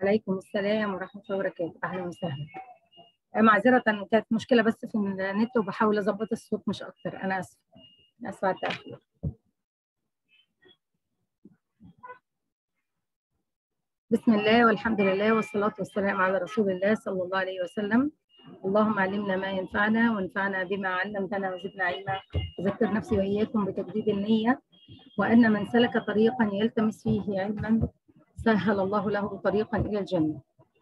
عليكم السلام ورحمة الله وبركاته أهلا وسهلا معذرة كانت مشكلة بس في النت وبحاول أظبط الصوت مش أكتر أنا آسفة آسفة على التأخير بسم الله والحمد لله والصلاة والسلام على رسول الله صلى الله عليه وسلم اللهم علمنا ما ينفعنا وانفعنا بما علمتنا وزدنا علما أذكر نفسي وإياكم بتجديد النية وأن من سلك طريقا يلتمس فيه علما سهل الله له طريقا إلى الجنة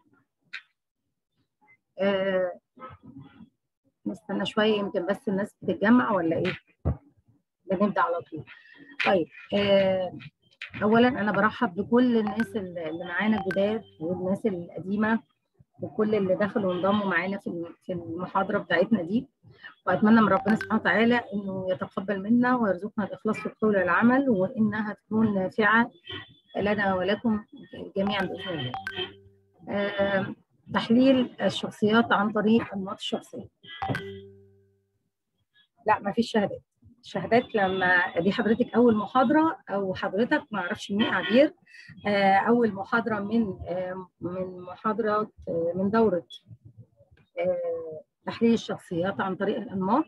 آه نستنى شوية يمكن بس الناس بتتجمع ولا إيه؟ بنبدأ على طول طيب آه أولا أنا برحب بكل الناس اللي معانا جداد والناس القديمة وكل اللي دخلوا وانضموا معانا في في المحاضرة بتاعتنا دي وأتمنى من ربنا سبحانه وتعالى إنه يتقبل منا ويرزقنا الإخلاص في القول والعمل وإنها تكون نافعة لنا ولكم جميعا باذن الله. آه، تحليل الشخصيات عن طريق انماط الشخصيه. لا ما فيش شهادات. الشهادات لما دي حضرتك اول محاضره او حضرتك ما اعرفش مين عبير آه، اول محاضره من آه، من محاضره من دوره تحليل الشخصيات عن طريق الانماط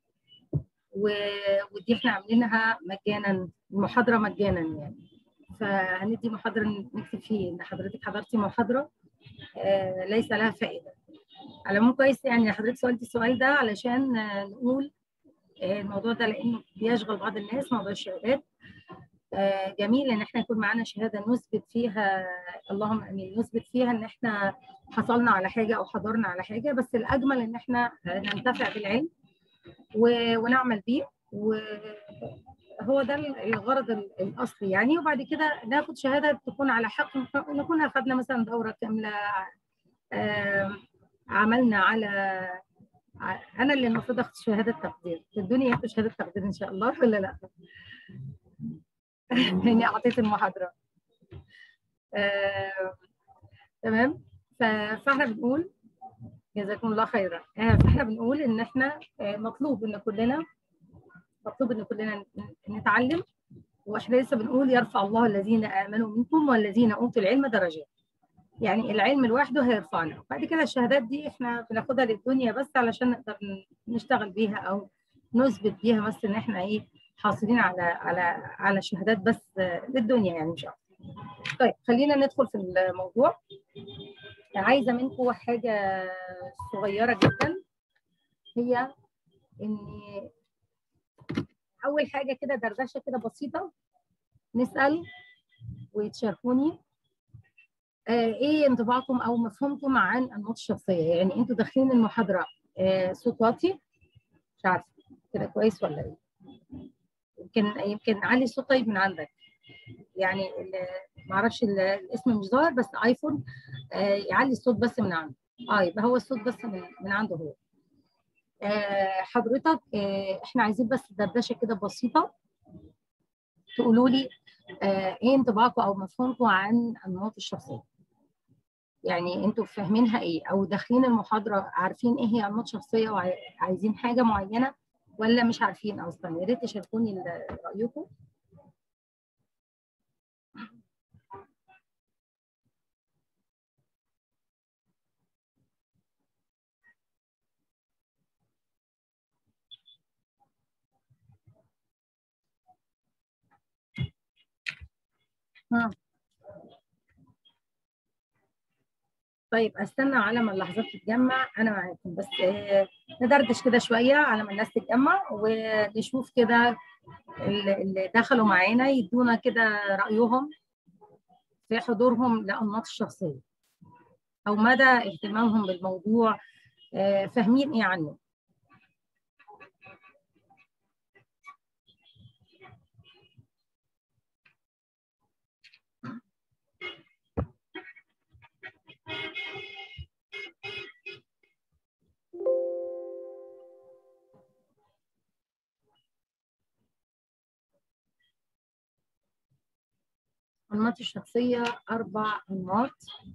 ودي احنا عاملينها مجانا المحاضره مجانا يعني فهندي محاضرة نكتب فيه إن حضرتك حضرتي محاضرة آه ليس لها فائدة. على العموم كويس يعني حضرتك سألتي السؤال ده علشان آه نقول آه الموضوع ده لأنه بيشغل بعض الناس موضوع الشهادات. آه جميل إن إحنا يكون معانا شهادة نثبت فيها اللهم آمين نثبت فيها إن إحنا حصلنا على حاجة أو حضرنا على حاجة بس الأجمل إن إحنا ننتفع بالعلم ونعمل بيه و هو ده الغرض الاصلي يعني وبعد كده ناخد شهاده تكون على حق نكون اخذنا مثلا دوره كامله عملنا على انا اللي المفروض اخد شهاده تقدير تدوني انتوا شهاده تقدير ان شاء الله ولا لا؟ يعني اعطيت المحاضره تمام فاحنا بنقول جزاكم الله خيرا فاحنا بنقول ان احنا مطلوب ان كلنا مطلوب ان كلنا نتعلم واحنا لسه بنقول يرفع الله الذين امنوا منكم والذين اوتوا العلم درجات يعني العلم لوحده هيرفعنا بعد كده الشهادات دي احنا بناخدها للدنيا بس علشان نقدر نشتغل بيها او نثبت بيها بس ان احنا ايه حاصلين على على على شهادات بس للدنيا يعني مش اكتر طيب خلينا ندخل في الموضوع عايزه منكم حاجه صغيره جدا هي ان اول حاجه كده دردشه كده بسيطه نسال وتشاركوني آه ايه انطباعكم او مفهومكم عن انماط الشخصيه يعني انتوا داخلين المحاضره آه صوت واطي مش عارفه كده كويس ولا ايه يمكن يمكن علي الصوت طيب من عندك يعني ما اعرفش الاسم مش ظاهر بس ايفون آه يعلي الصوت بس من عنده اه يبقى هو الصوت بس من, من عنده هو آه حضرتك آه احنا عايزين بس دردشه كده بسيطه تقولوا لي آه ايه انطباعكم او مفهومكم عن انماط الشخصيه يعني انتوا فاهمينها ايه او داخلين المحاضره عارفين ايه هي انماط شخصيه وعايزين حاجه معينه ولا مش عارفين اصلا يا ريت تشاركوني رايكم ها. طيب استنى على ما اللحظات تتجمع انا معاكم بس ندردش كده شويه على ما الناس تتجمع ونشوف كده اللي دخلوا معانا يدونا كده رايهم في حضورهم لانماط الشخصيه او مدى اهتمامهم بالموضوع فاهمين ايه عنه أنماط الشخصية أربع أنماط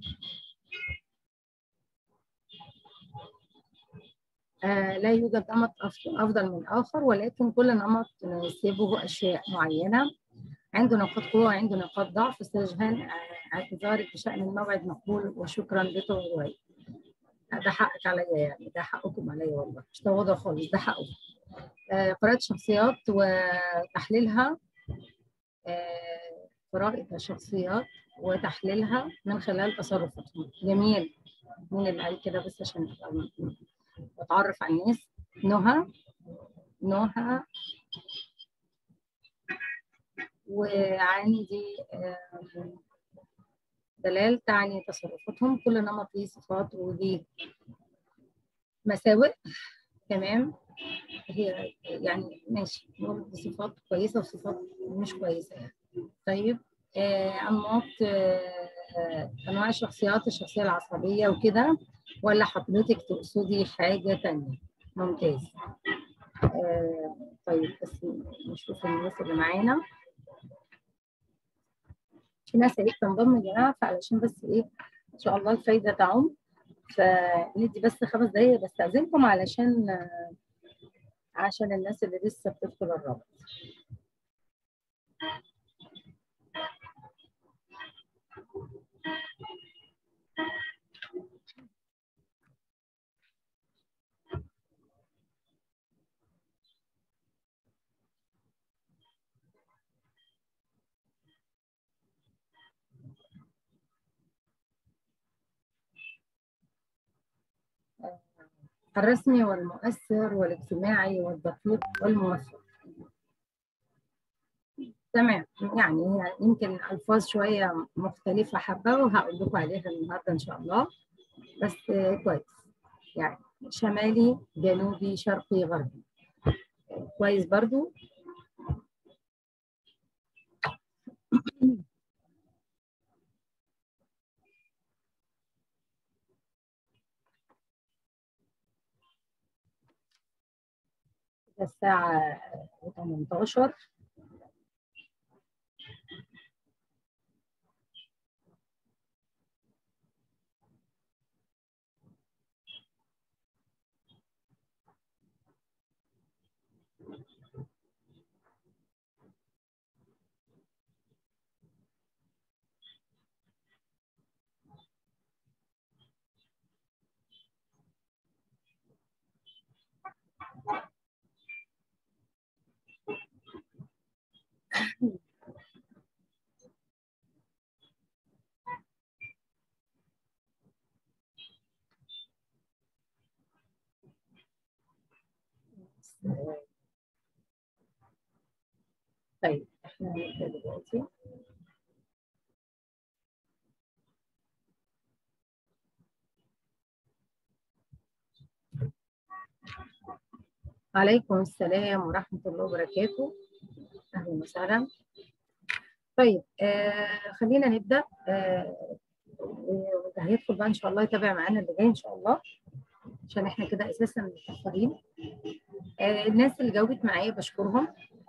آه لا يوجد نمط أفضل من آخر ولكن كل نمط يناسبه أشياء معينة عنده نقاط قوة وعنده نقاط ضعف استاذ جهان اعتذارك بشأن الموعد مقبول وشكرا بتوضيحك ده حقك عليا يعني ده حقكم عليا والله مش تواضع خالص ده حقه آه، قراءة شخصيات وتحليلها آه، قراءة الشخصيات وتحليلها من خلال تصرفاتهم جميل مين اللي قال كده بس عشان أبقى بتعرف على الناس نهى نهى وعندي آه، دلال تعني تصرفاتهم كل نمط ليه صفات وليه مساوئ تمام هي يعني ماشي نقول صفات كويسه وصفات مش كويسه يعني طيب آه، انماط آه، آه، انواع الشخصيات الشخصيه العصبيه وكده ولا حضرتك تقصدي حاجه تانية ممتاز آه، طيب بس نشوف الناس اللي معانا في ناس ايه تنضم يا جماعه فعلشان بس ايه ان شاء الله الفايده تعم فندي بس خمس دقايق بستأذنكم علشان آه، عشان الناس اللي لسه بتدخل الرابط الرسمي والمؤثر والاجتماعي والدقيق والموفق تمام يعني هي يمكن الفاظ شويه مختلفه حبه وهقول لكم عليها النهارده ان شاء الله بس آه، كويس يعني شمالي جنوبي شرقي غربي كويس برضو الساعة 18 طيب احنا هنبدأ دلوقتي عليكم السلام ورحمة الله وبركاته أهلا وسهلا طيب آه خلينا نبدأ آه واللي هيدخل بقى إن شاء الله يتابع معانا اللي جاي إن شاء الله عشان إحنا كده أساسا متأخرين آه الناس اللي جاوبت معايا بشكرهم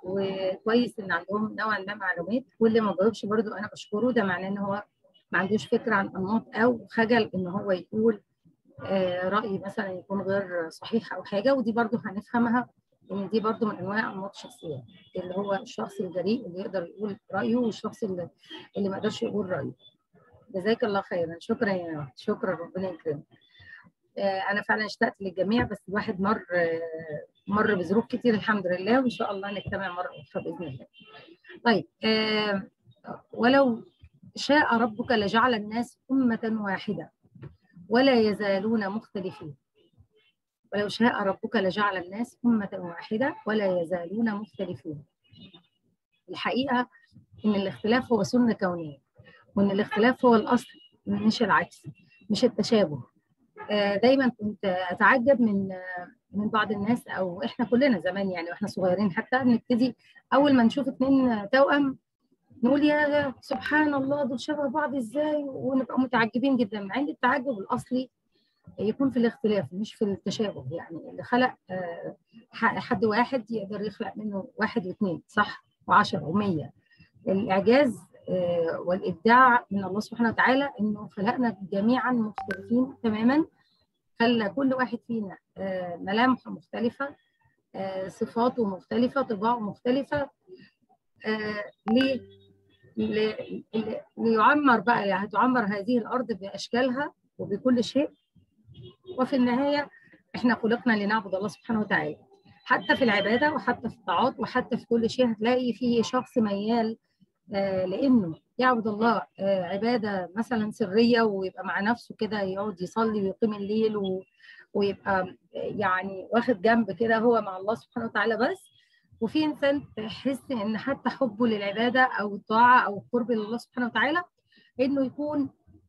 وكويس إن عندهم نوعا ما معلومات واللي ما جاوبش برضو أنا بشكره ده معناه إن هو ما عندوش فكرة عن أنماط أو خجل إن هو يقول آه، رأي مثلا يكون غير صحيح أو حاجة ودي برضو هنفهمها إن دي برضو من أنواع أنماط الشخصيات اللي هو الشخص الجريء اللي يقدر يقول رأيه والشخص اللي, اللي ما يقدرش يقول رأيه جزاك الله خيرا شكرا يا نوح شكرا ربنا يكرمك آه، أنا فعلا اشتقت للجميع بس الواحد مر آه، مر بظروف كتير الحمد لله وإن شاء الله نجتمع مرة أخرى بإذن الله طيب آه، ولو شاء ربك لجعل الناس أمة واحدة ولا يزالون مختلفين ولو شاء ربك لجعل الناس أمة واحدة ولا يزالون مختلفين الحقيقة إن الاختلاف هو سنة كونية وإن الاختلاف هو الأصل مش العكس مش التشابه آه، دايما كنت أتعجب من آه، من بعض الناس أو إحنا كلنا زمان يعني وإحنا صغيرين حتى نبتدي أول ما نشوف اتنين توأم نقول يا سبحان الله دول شبه بعض ازاي ونبقى متعجبين جدا مع ان التعجب الاصلي يكون في الاختلاف مش في التشابه يعني اللي خلق آه، ح- حد واحد يقدر يخلق منه واحد واثنين صح وعشرة ومية الإعجاز آه، والإبداع من الله سبحانه وتعالى إنه خلقنا جميعا مختلفين تماما خلى كل واحد فينا آه، ملامحه مختلفة آه، صفاته مختلفة طباعه مختلفة آه، ليه؟ ليعمر بقى يعني هتعمر هذه الارض باشكالها وبكل شيء وفي النهايه احنا خلقنا لنعبد الله سبحانه وتعالى حتى في العباده وحتى في الطاعات وحتى في كل شيء هتلاقي فيه شخص ميال آه لانه يعبد الله آه عباده مثلا سريه ويبقى مع نفسه كده يقعد يصلي ويقيم الليل و ويبقى يعني واخد جنب كده هو مع الله سبحانه وتعالى بس وفي انسان تحس ان حتى حبه للعباده او الطاعه او القرب لله سبحانه وتعالى انه يكون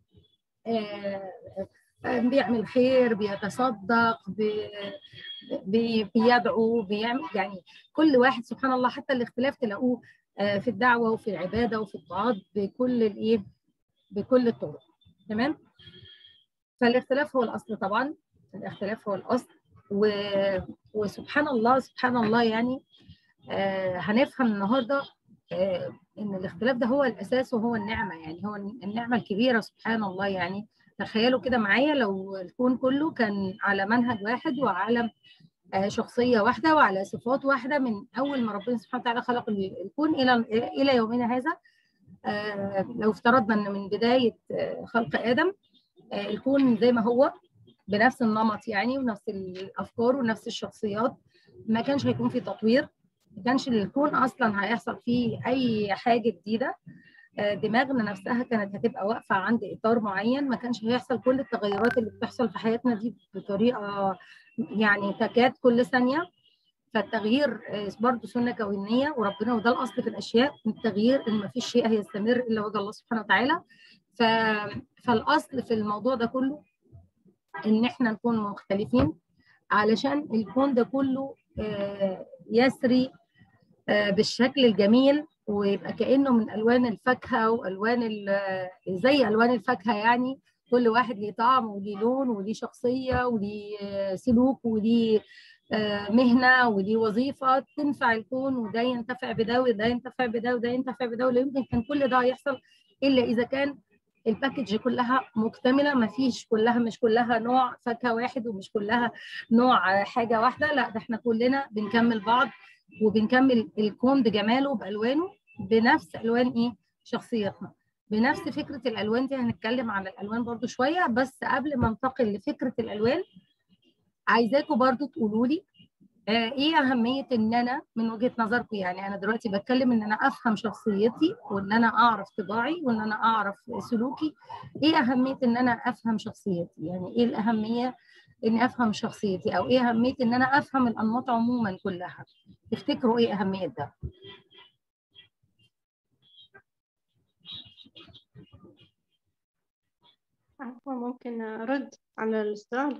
بيعمل خير بيتصدق بيدعو بيعمل يعني كل واحد سبحان الله حتى الاختلاف تلاقوه في الدعوه وفي العباده وفي الطاعات بكل الايه بكل الطرق تمام فالاختلاف هو الاصل طبعا الاختلاف هو الاصل و... وسبحان الله سبحان الله يعني آه هنفهم النهارده آه ان الاختلاف ده هو الاساس وهو النعمه يعني هو النعمه الكبيره سبحان الله يعني تخيلوا كده معايا لو الكون كله كان على منهج واحد وعلى آه شخصيه واحده وعلى صفات واحده من اول ما ربنا سبحانه وتعالى خلق الكون الى الى يومنا هذا لو افترضنا ان من بدايه خلق ادم الكون زي ما هو بنفس النمط يعني ونفس الافكار ونفس الشخصيات ما كانش هيكون في تطوير ما كانش الكون اصلا هيحصل فيه اي حاجه جديده دماغنا نفسها كانت هتبقى واقفه عند اطار معين ما كانش هيحصل كل التغيرات اللي بتحصل في حياتنا دي بطريقه يعني تكاد كل ثانيه فالتغيير برضه سنه كونيه وربنا وده الاصل في الاشياء التغيير ان ما فيش شيء هيستمر الا وجه الله سبحانه وتعالى ف... فالاصل في الموضوع ده كله ان احنا نكون مختلفين علشان الكون ده كله يسري بالشكل الجميل ويبقى كانه من الوان الفاكهه والوان زي الوان الفاكهه يعني كل واحد ليه طعم وليه لون وليه شخصيه وليه سلوك وليه مهنه وليه وظيفه تنفع الكون وده ينتفع بده وده ينتفع بده وده ينتفع بده ولا يمكن كان كل ده يحصل الا اذا كان الباكج كلها مكتمله ما فيش كلها مش كلها نوع فاكهه واحد ومش كلها نوع حاجه واحده لا ده احنا كلنا بنكمل بعض وبنكمل الكون بجماله بالوانه بنفس الوان ايه شخصيتنا بنفس فكره الالوان دي هنتكلم عن الالوان برضو شويه بس قبل ما انتقل لفكره الالوان عايزاكم برضو تقولوا لي آه ايه اهميه ان انا من وجهه نظركم يعني انا دلوقتي بتكلم ان انا افهم شخصيتي وان انا اعرف طباعي وان انا اعرف سلوكي ايه اهميه ان انا افهم شخصيتي يعني ايه الاهميه اني افهم شخصيتي او ايه اهميه ان انا افهم الانماط عموما كلها تفتكروا ايه اهميه ده عفوا ممكن أرد على السؤال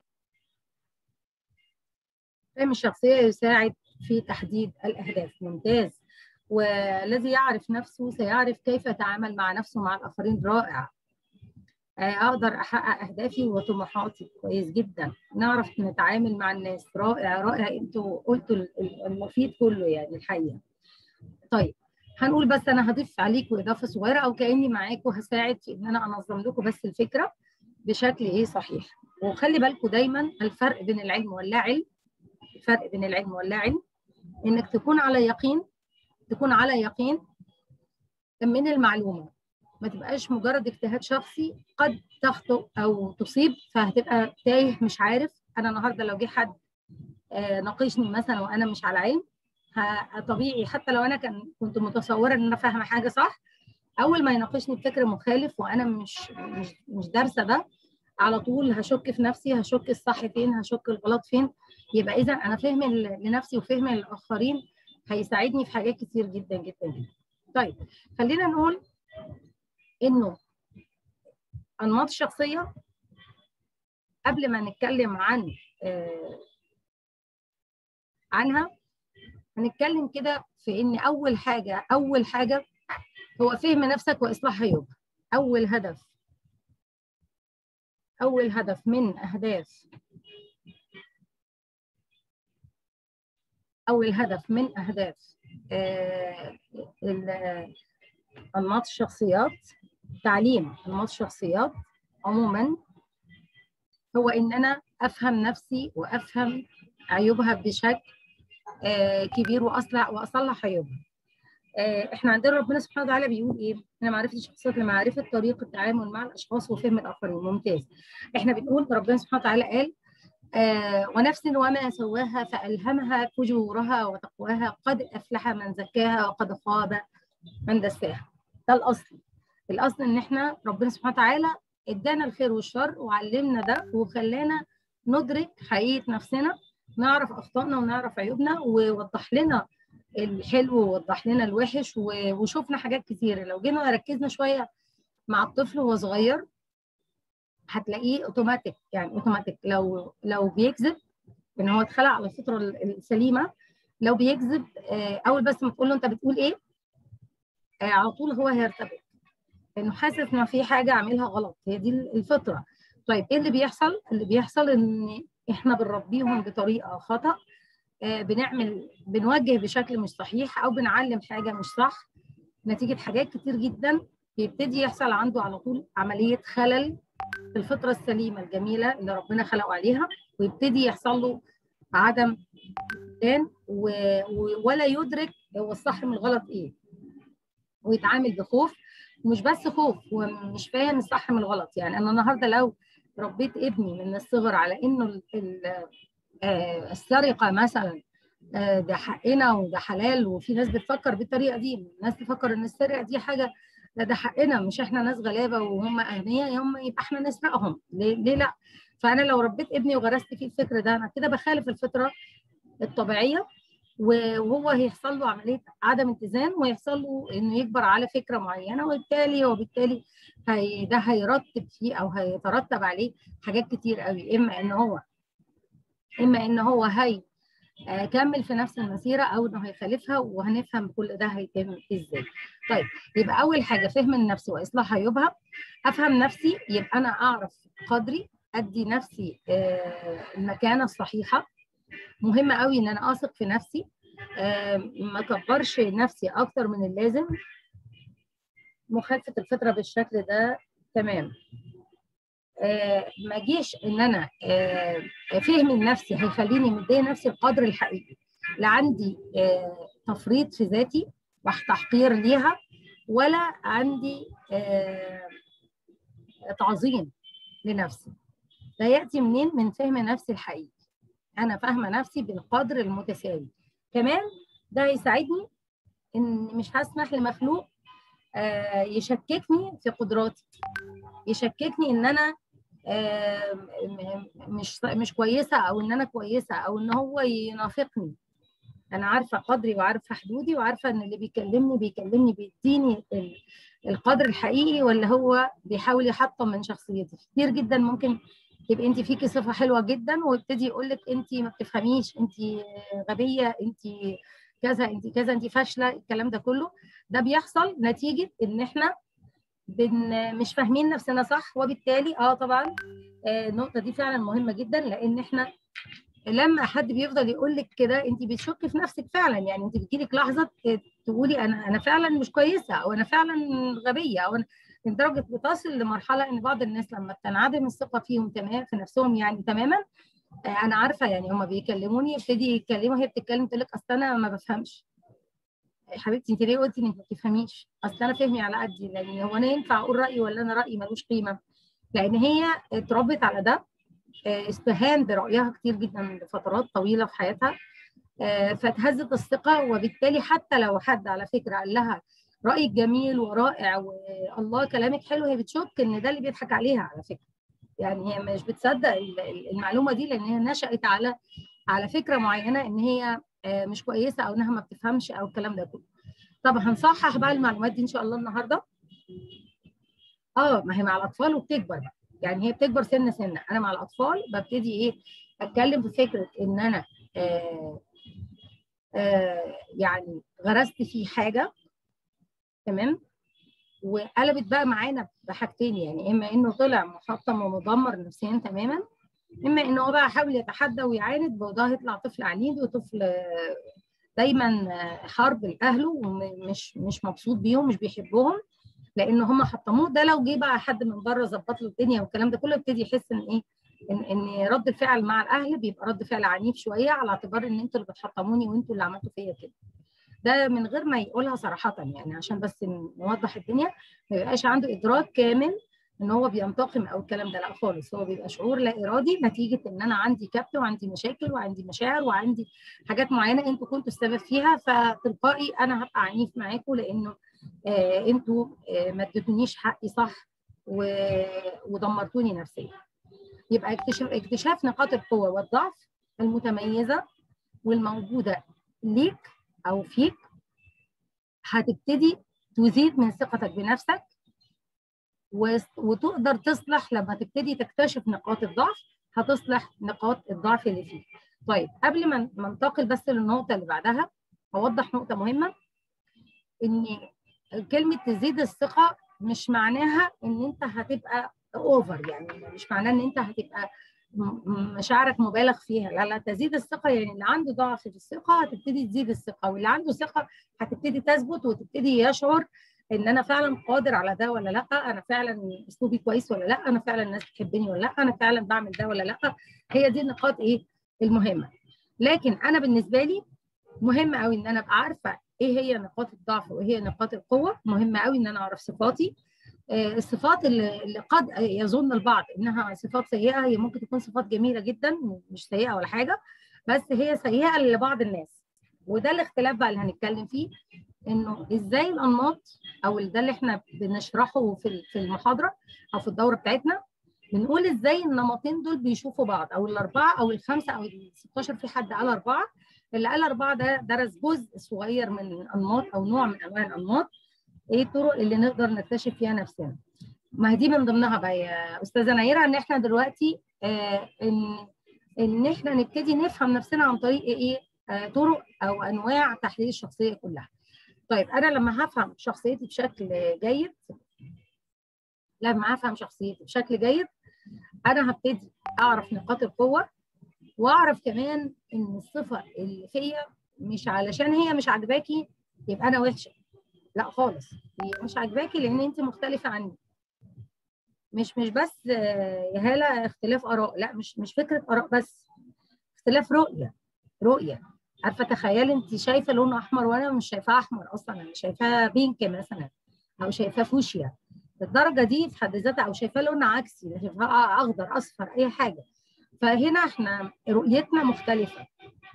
فهم الشخصية يساعد في تحديد الأهداف ممتاز والذي يعرف نفسه سيعرف كيف يتعامل مع نفسه مع الآخرين رائع أقدر أحقق أهدافي وطموحاتي كويس جدا نعرف نتعامل مع الناس رائع رائع أنتوا قلتوا المفيد كله يعني الحقيقة طيب هنقول بس أنا هضيف عليكم إضافة صغيرة أو كأني معاكم هساعد في إن أنا أنظم لكم بس الفكرة بشكل إيه صحيح وخلي بالكم دايما الفرق بين العلم واللا علم الفرق بين العلم واللا علم انك تكون على يقين تكون على يقين من المعلومه ما تبقاش مجرد اجتهاد شخصي قد تخطئ او تصيب فهتبقى تايه مش عارف انا النهارده لو جه حد ناقشني مثلا وانا مش على علم طبيعي حتى لو انا كان كنت متصوره ان انا فاهمه حاجه صح اول ما يناقشني بفكر مخالف وانا مش مش مش دارسه ده على طول هشك في نفسي هشك الصح فين هشك الغلط فين يبقى اذا انا فهم لنفسي وفهم للاخرين هيساعدني في حاجات كتير جدا جدا جدا طيب خلينا نقول انه انماط الشخصيه قبل ما نتكلم عن آه عنها هنتكلم كده في ان اول حاجه اول حاجه هو فهم نفسك واصلاح عيوبك اول هدف اول هدف من اهداف اول هدف من اهداف انماط الشخصيات تعليم انماط الشخصيات عموما هو ان انا افهم نفسي وافهم عيوبها بشكل كبير واصلح واصلح عيوبها احنا عندنا ربنا سبحانه وتعالى بيقول ايه؟ انا معرفه الشخصيات لمعرفه طريقه التعامل مع الاشخاص وفهم الاخرين ممتاز. احنا بنقول ربنا سبحانه وتعالى قال آه ونفس وما سواها فالهمها فجورها وتقواها قد افلح من زكاها وقد خاب من دساها. ده الاصل. الاصل ان احنا ربنا سبحانه وتعالى ادانا الخير والشر وعلمنا ده وخلانا ندرك حقيقه نفسنا نعرف اخطائنا ونعرف عيوبنا ووضح لنا الحلو ووضح لنا الوحش وشوفنا حاجات كتير لو جينا ركزنا شويه مع الطفل وهو صغير هتلاقيه اوتوماتيك يعني اوتوماتيك لو لو بيكذب ان هو اتخلق على الفطره السليمه لو بيكذب اول بس ما تقول له انت بتقول ايه على طول هو هيرتبك لانه حاسس ان في حاجه عاملها غلط هي دي الفطره طيب ايه اللي بيحصل اللي بيحصل ان احنا بنربيهم بطريقه خطا آه بنعمل بنوجه بشكل مش صحيح او بنعلم حاجه مش صح نتيجه حاجات كتير جدا بيبتدي يحصل عنده على طول عمليه خلل في الفطره السليمه الجميله اللي ربنا خلقه عليها ويبتدي يحصل له عدم و... و... ولا يدرك هو الصح من الغلط ايه ويتعامل بخوف ومش بس خوف هو مش فاهم الصح من الغلط يعني انا النهارده لو ربيت ابني من الصغر على انه السرقه مثلا ده حقنا وده حلال وفي ناس بتفكر بالطريقه دي ناس تفكر ان السرقه دي حاجه لا ده حقنا مش احنا ناس غلابه وهم اغنياء هم يبقى احنا نسرقهم ليه, ليه لا فانا لو ربيت ابني وغرست فيه الفكر ده انا كده بخالف الفطره الطبيعيه وهو هيحصل له عمليه عدم اتزان ويحصل له انه يكبر على فكره معينه وبالتالي وبالتالي هي ده هيرتب فيه او هيترتب عليه حاجات كتير قوي اما ان هو اما ان هو هي كمل في نفس المسيره او انه هيخالفها وهنفهم كل ده هيتم ازاي. طيب يبقى اول حاجه فهم النفس واصلاح عيوبها افهم نفسي يبقى انا اعرف قدري ادي نفسي المكانه الصحيحه مهم قوي ان انا اثق في نفسي ما اكبرش نفسي اكتر من اللازم مخالفه الفطره بالشكل ده تمام آه ما جيش ان انا آه فهم لنفسي هيخليني مديه نفسي القدر الحقيقي لا عندي آه تفريط في ذاتي وتحقير ليها ولا عندي تعظيم لنفسي ده ياتي منين من فهم نفسي الحقيقي انا فاهمه نفسي بالقدر المتساوي كمان ده هيساعدني ان مش هسمح لمخلوق يشككني في قدراتي يشككني ان انا مش مش كويسه او ان انا كويسه او ان هو ينافقني انا عارفه قدري وعارفه حدودي وعارفه ان اللي بيكلمني بيكلمني بيديني القدر الحقيقي ولا هو بيحاول يحطم من شخصيتي كتير جدا ممكن تبقى انت فيكي صفه حلوه جدا ويبتدي يقول لك انت ما بتفهميش انت غبيه انت كذا انت كذا انت فاشله الكلام ده كله ده بيحصل نتيجه ان احنا بن مش فاهمين نفسنا صح وبالتالي اه طبعا آه النقطه دي فعلا مهمه جدا لان احنا لما حد بيفضل يقول لك كده انت بتشكي في نفسك فعلا يعني انت بتجيلك لحظه تقولي انا انا فعلا مش كويسه او انا فعلا غبيه او أنا لدرجه بتصل لمرحله ان بعض الناس لما بتنعدم الثقه فيهم تمام في نفسهم يعني تماما آه انا عارفه يعني هم بيكلموني يبتدي يتكلموا هي بتتكلم تقول لك اصل انا ما بفهمش يا حبيبتي انت ليه قلتي انك ما بتفهميش؟ اصل انا فهمي على قدي لان هو انا ينفع اقول رايي ولا انا رايي ملوش قيمه؟ لان هي اتربت على ده استهان برايها كتير جدا لفترات طويله في حياتها فاتهزت الثقه وبالتالي حتى لو حد على فكره قال لها رايك جميل ورائع والله كلامك حلو هي بتشك ان ده اللي بيضحك عليها على فكره يعني هي مش بتصدق المعلومه دي لان هي نشات على على فكره معينه ان هي مش كويسه او انها ما بتفهمش او الكلام ده كله طب هنصحح بقى المعلومات دي ان شاء الله النهارده اه ما هي مع الاطفال وبتكبر بقى يعني هي بتكبر سنه سنه انا مع الاطفال ببتدي ايه اتكلم في فكره ان انا آه آه يعني غرست فيه حاجه تمام وقلبت بقى معانا بحاجتين يعني اما انه طلع محطم ومدمر نفسيا تماما اما ان هو بقى حاول يتحدى ويعاند وده هيطلع طفل عنيد وطفل دايما حرب لاهله ومش مش مبسوط بيهم مش بيحبهم لان هم حطموه ده لو جه بقى حد من بره ظبط له الدنيا والكلام ده كله يبتدي يحس ان ايه ان ان رد الفعل مع الاهل بيبقى رد فعل عنيف شويه على اعتبار ان انتوا اللي بتحطموني وانتوا اللي عملتوا فيا كده ده من غير ما يقولها صراحه يعني عشان بس نوضح الدنيا ما يبقاش عنده ادراك كامل ان هو بينتقم او الكلام ده لا خالص هو بيبقى شعور لا ارادي نتيجه ان انا عندي كبت وعندي مشاكل وعندي مشاعر وعندي حاجات معينه انتوا كنتوا السبب فيها فتلقائي انا هبقى عنيف معاكم لانه آه انتوا آه ما اديتونيش حقي صح ودمرتوني نفسيا يبقى اكتشاف اكتشاف نقاط القوه والضعف المتميزه والموجوده ليك او فيك هتبتدي تزيد من ثقتك بنفسك وتقدر تصلح لما تبتدي تكتشف نقاط الضعف هتصلح نقاط الضعف اللي فيك. طيب قبل ما ننتقل بس للنقطه اللي بعدها اوضح نقطه مهمه ان كلمه تزيد الثقه مش معناها ان انت هتبقى اوفر يعني مش معناه ان انت هتبقى مشاعرك مبالغ فيها لا لا تزيد الثقه يعني اللي عنده ضعف في الثقه هتبتدي تزيد الثقه واللي عنده ثقه هتبتدي تثبت وتبتدي يشعر ان انا فعلا قادر على ده ولا لا انا فعلا اسلوبي كويس ولا لا انا فعلا الناس بتحبني ولا لا انا فعلا بعمل ده ولا لا هي دي النقاط ايه المهمه لكن انا بالنسبه لي مهم قوي ان انا ابقى عارفه ايه هي نقاط الضعف وايه هي نقاط القوه مهم قوي ان انا اعرف صفاتي الصفات اللي قد يظن البعض انها صفات سيئه هي ممكن تكون صفات جميله جدا مش سيئه ولا حاجه بس هي سيئه لبعض الناس وده الاختلاف بقى اللي هنتكلم فيه انه ازاي الانماط او ده اللي احنا بنشرحه في في المحاضره او في الدوره بتاعتنا بنقول ازاي النمطين دول بيشوفوا بعض او الاربعه او الخمسه او ال 16 في حد قال اربعه اللي قال اربعه ده درس جزء صغير من الانماط او نوع من انواع الانماط ايه الطرق اللي نقدر نكتشف فيها نفسنا ما هي دي من ضمنها بقى يا استاذه نيره ان احنا دلوقتي آه ان ان احنا نبتدي نفهم نفسنا عن طريق ايه آه طرق او انواع تحليل الشخصيه كلها طيب انا لما هفهم شخصيتي بشكل جيد لما هفهم شخصيتي بشكل جيد انا هبتدي اعرف نقاط القوه واعرف كمان ان الصفه اللي فيا مش علشان هي مش عاجباكي يبقى انا وحشه لا خالص هي مش عاجباكي لان انت مختلفه عني مش مش بس يا هاله اختلاف اراء لا مش مش فكره اراء بس اختلاف رؤيه رؤيه عارفه تخيلي انت شايفه لونه احمر وانا مش شايفاه احمر اصلا انا شايفاه بينك مثلا او شايفاه فوشيا الدرجه دي في حد ذاتها او شايفاه لون عكسي شايفاه اخضر اصفر اي حاجه فهنا احنا رؤيتنا مختلفه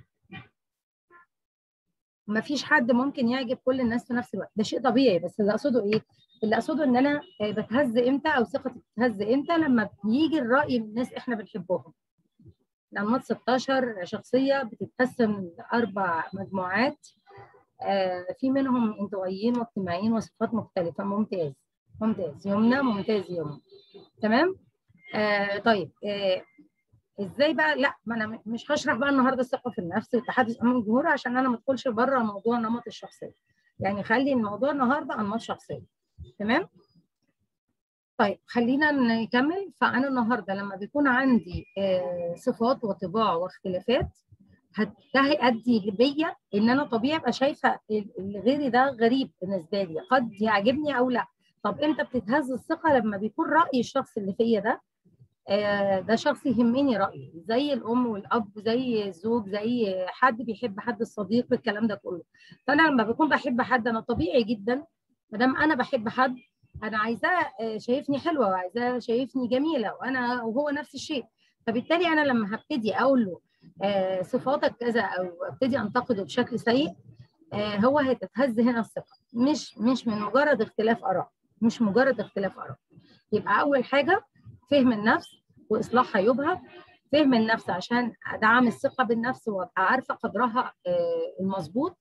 ما فيش حد ممكن يعجب كل الناس في نفس الوقت ده شيء طبيعي بس اللي اقصده ايه اللي اقصده ان انا بتهز امتى او ثقتي بتتهز امتى لما بيجي الراي من الناس احنا بنحبهم الانماط 16 شخصيه بتتقسم لاربع مجموعات آه في منهم انطوائيين واجتماعيين وصفات مختلفه ممتاز ممتاز يمنى ممتاز يمنى تمام آه طيب آه ازاي بقى لا ما انا مش هشرح بقى النهارده الثقه في النفس والتحدث امام الجمهور عشان انا ما ادخلش بره موضوع نمط الشخصيه يعني خلي الموضوع النهارده انماط شخصيه تمام طيب خلينا نكمل فانا النهارده لما بيكون عندي آه صفات وطباع واختلافات ده هيؤدي بيا ان انا طبيعي ابقى شايفه اللي غيري ده غريب بالنسبه لي قد يعجبني او لا طب امتى بتتهز الثقه لما بيكون راي الشخص اللي فيا ده آه ده شخص يهمني رايه زي الام والاب زي الزوج زي حد بيحب حد الصديق الكلام ده كله فانا لما بكون بحب حد انا طبيعي جدا ما دام انا بحب حد انا عايزاه شايفني حلوه وعايزاه شايفني جميله وانا وهو نفس الشيء فبالتالي انا لما هبتدي اقول له آه صفاتك كذا او ابتدي انتقده بشكل سيء آه هو هتتهز هنا الثقه مش مش من مجرد اختلاف اراء مش مجرد اختلاف اراء يبقى اول حاجه فهم النفس واصلاح عيوبها فهم النفس عشان ادعم الثقه بالنفس وابقى عارفه قدرها آه المظبوط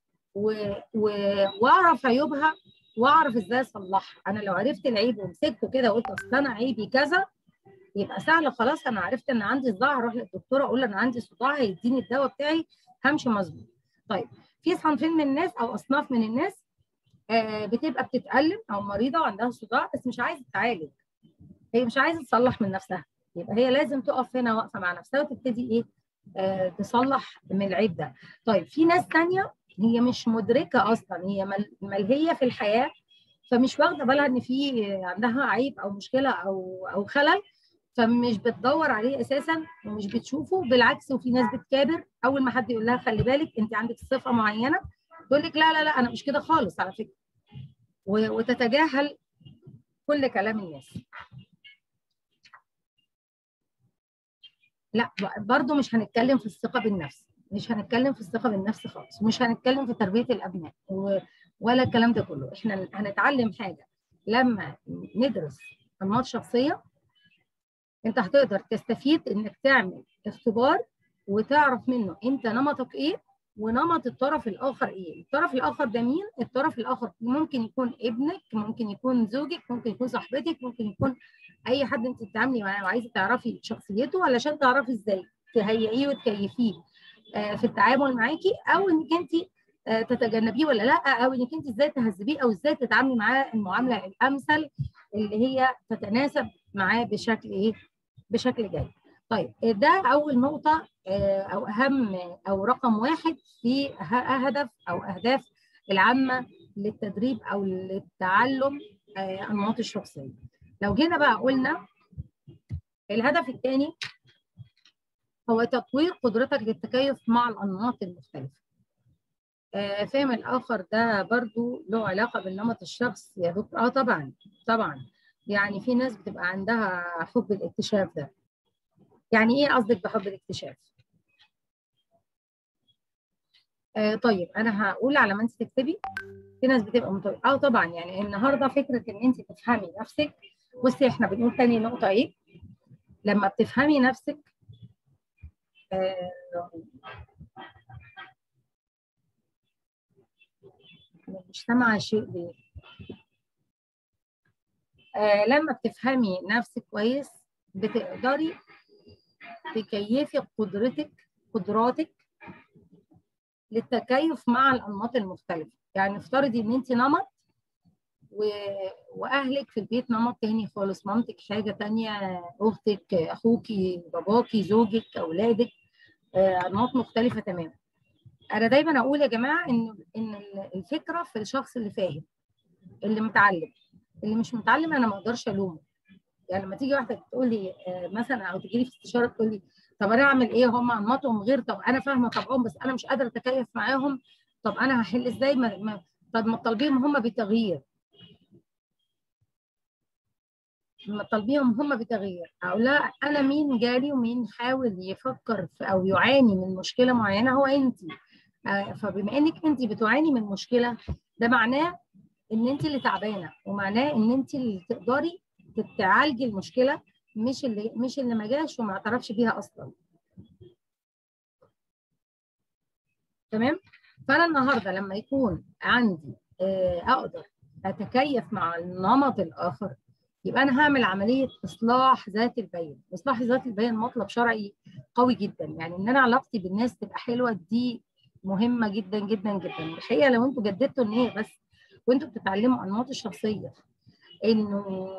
واعرف عيوبها واعرف ازاي اصلحها انا لو عرفت العيب ومسكته كده وقلت اصل انا عيبي كذا يبقى سهل خلاص انا عرفت ان عندي صداع هروح للدكتوره اقول انا عندي صداع هيديني الدواء بتاعي همشي مظبوط طيب في صنفين من الناس او اصناف من الناس آه بتبقى بتتالم او مريضه وعندها صداع بس مش عايزه تتعالج هي مش عايزه تصلح من نفسها يبقى هي لازم تقف هنا واقفه مع نفسها وتبتدي ايه آه تصلح من العيب ده طيب في ناس ثانيه هي مش مدركه اصلا هي ملهيه في الحياه فمش واخده بالها ان في عندها عيب او مشكله او او خلل فمش بتدور عليه اساسا ومش بتشوفه بالعكس وفي ناس بتكابر اول ما حد يقول لها خلي بالك انت عندك صفه معينه تقول لك لا لا لا انا مش كده خالص على فكره وتتجاهل كل كلام الناس لا برضو مش هنتكلم في الثقه بالنفس مش هنتكلم في الثقه بالنفس خالص مش هنتكلم في تربيه الابناء ولا الكلام ده كله احنا هنتعلم حاجه لما ندرس انماط شخصيه انت هتقدر تستفيد انك تعمل اختبار وتعرف منه انت نمطك ايه ونمط الطرف الاخر ايه الطرف الاخر ده مين الطرف الاخر ممكن يكون ابنك ممكن يكون زوجك ممكن يكون صاحبتك ممكن يكون اي حد انت بتتعاملي معاه وعايزه تعرفي شخصيته علشان تعرفي ازاي تهيئيه وتكيفيه في التعامل معاكي او انك انت تتجنبيه ولا لا او انك انت ازاي تهذبيه او ازاي تتعاملي معاه المعامله الامثل اللي هي تتناسب معاه بشكل ايه بشكل جيد طيب ده اول نقطه او اهم او رقم واحد في هدف او اهداف العامه للتدريب او للتعلم انماط الشخصيه لو جينا بقى قلنا الهدف الثاني هو تطوير قدرتك للتكيف مع الانماط المختلفه فهم الاخر ده برضو له علاقه بالنمط الشخص يا دكتور اه طبعا طبعا يعني في ناس بتبقى عندها حب الاكتشاف ده يعني ايه قصدك بحب الاكتشاف آه طيب انا هقول على ما انت تكتبي في ناس بتبقى مطلع. اه طبعا يعني النهارده فكره ان انت تفهمي نفسك بصي احنا بنقول تاني نقطه ايه لما بتفهمي نفسك آه مش سامعه شيء ليه آه لما بتفهمي نفسك كويس بتقدري تكيفي قدرتك قدراتك للتكيف مع الانماط المختلفه يعني افترضي ان انت نمط و... واهلك في البيت نمط تاني خالص مامتك حاجه تانية اختك اخوكي باباكي زوجك اولادك انماط مختلفه تماما انا دايما اقول يا جماعه ان ان الفكره في الشخص اللي فاهم اللي متعلم اللي مش متعلم انا ما اقدرش الومه يعني لما تيجي واحده تقول لي مثلا او تجي لي في استشاره تقول لي طب انا اعمل ايه هم انماطهم غير طب انا فاهمه طبعهم بس انا مش قادره اتكيف معاهم طب انا هحل ازاي ما ما طب ما طالبيهم هم بتغيير ما طالبيهم هم بتغيير اقول لها انا مين جالي ومين حاول يفكر في او يعاني من مشكله معينه هو انت آه فبما انك انت بتعاني من مشكله ده معناه ان انت اللي تعبانه ومعناه ان انت اللي تقدري تعالجي المشكله مش اللي مش اللي ما جاش وما اعترفش بيها اصلا تمام فانا النهارده لما يكون عندي آه اقدر اتكيف مع النمط الاخر يبقى انا هعمل عمليه اصلاح ذات البين اصلاح ذات البين مطلب شرعي قوي جدا يعني ان انا علاقتي بالناس تبقى حلوه دي مهمه جدا جدا جدا الحقيقه لو انتوا جددتوا النيه بس وانتوا بتتعلموا انماط الشخصيه انه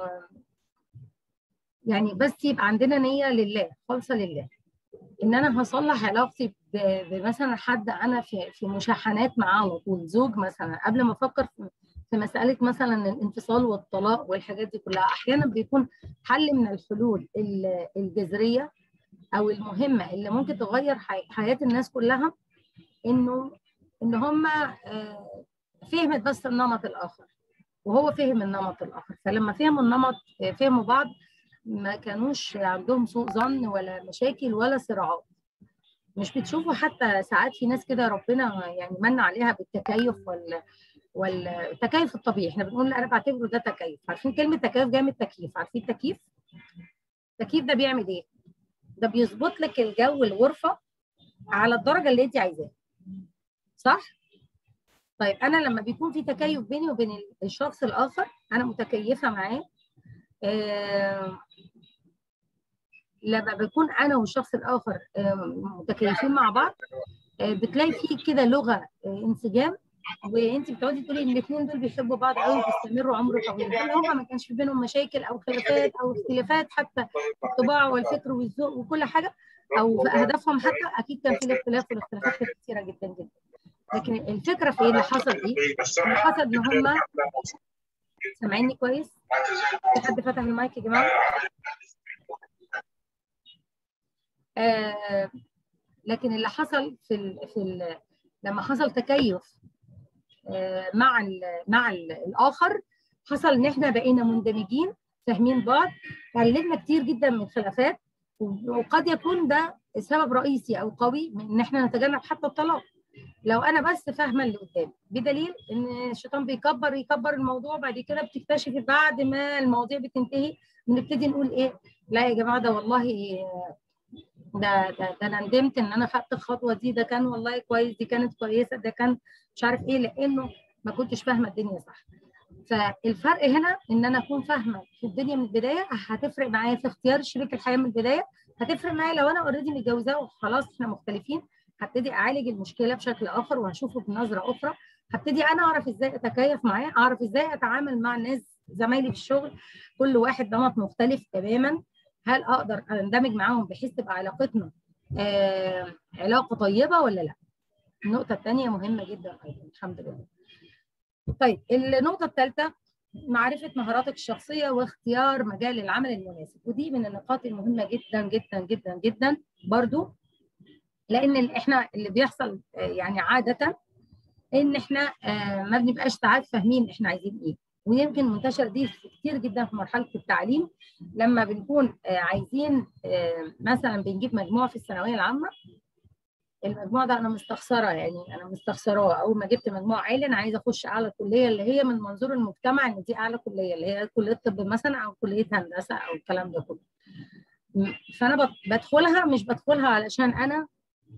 يعني بس يبقى عندنا نيه لله خالصه لله ان انا هصلح علاقتي بمثلا حد انا في في مشاحنات معاه على طول زوج مثلا قبل ما افكر في في مساله مثلا الانفصال والطلاق والحاجات دي كلها احيانا بيكون حل من الحلول الجذريه او المهمه اللي ممكن تغير حياه الناس كلها انه ان هم فهمت بس النمط الاخر وهو فهم النمط الاخر فلما فهموا النمط فهموا بعض ما كانوش عندهم سوء ظن ولا مشاكل ولا صراعات مش بتشوفوا حتى ساعات في ناس كده ربنا يعني من عليها بالتكيف وال والتكيف الطبيعي احنا بنقول انا بعتبره ده تكيف عارفين كلمه تكيف جايه من التكييف عارفين التكييف التكييف ده بيعمل ايه ده بيظبط لك الجو الغرفه على الدرجه اللي انت عايزاها صح طيب انا لما بيكون في تكيف بيني وبين الشخص الاخر انا متكيفه معاه آه لما بكون انا والشخص الاخر آه متكيفين مع بعض آه بتلاقي في كده لغه انسجام وانت بتقعدي تقولي ان الاثنين دول بيحبوا بعض قوي وبيستمروا عمر طويل هل هم ما كانش في بينهم مشاكل او خلافات او اختلافات حتى في الطباع والفكر والذوق وكل حاجه او في اهدافهم حتى اكيد كان في الاختلاف والاختلافات كانت كثيره جدا جدا لكن الفكره في ايه اللي حصل ايه؟ اللي حصل ان هم سامعيني كويس؟ في حد فتح المايك يا جماعه؟ آه لكن اللي حصل في ال في ال لما حصل تكيف مع ال مع ال الاخر حصل ان احنا بقينا مندمجين فاهمين بعض قللنا كتير جدا من الخلافات وقد يكون ده سبب رئيسي او قوي من ان احنا نتجنب حتى الطلاق لو انا بس فاهمه اللي قدامي بدليل ان الشيطان بيكبر يكبر الموضوع بعد كده بتكتشفي بعد ما المواضيع بتنتهي بنبتدي نقول ايه لا يا جماعه ده والله ده ده, ده انا ندمت ان انا خدت الخطوه دي ده كان والله كويس دي كانت كويسه ده كان مش عارف ايه لانه ما كنتش فاهمه الدنيا صح فالفرق هنا ان انا اكون فاهمه في الدنيا من البدايه هتفرق معايا في اختيار شريك الحياه من البدايه هتفرق معايا لو انا اوريدي متجوزاه وخلاص احنا مختلفين هبتدي اعالج المشكله بشكل اخر وهشوفه بنظره اخرى هبتدي انا اعرف ازاي اتكيف معاه اعرف ازاي اتعامل مع الناس زمايلي في الشغل كل واحد نمط مختلف تماما هل اقدر اندمج معاهم بحيث تبقى علاقتنا آه علاقه طيبه ولا لا النقطه الثانيه مهمه جدا ايضا الحمد لله طيب النقطه الثالثه معرفه مهاراتك الشخصيه واختيار مجال العمل المناسب ودي من النقاط المهمه جدا جدا جدا جدا برضو لان احنا اللي بيحصل يعني عاده ان احنا ما بنبقاش ساعات فاهمين احنا عايزين ايه ويمكن منتشر دي كتير جدا في مرحله التعليم لما بنكون عايزين مثلا بنجيب مجموع في الثانويه العامه المجموع ده انا مستخسره يعني انا مستخسراه اول ما جبت مجموع عالي انا عايزه اخش اعلى كليه اللي هي من منظور المجتمع ان دي اعلى كليه اللي هي كليه طب مثلا او كليه هندسه او الكلام ده كله فانا بدخلها مش بدخلها علشان انا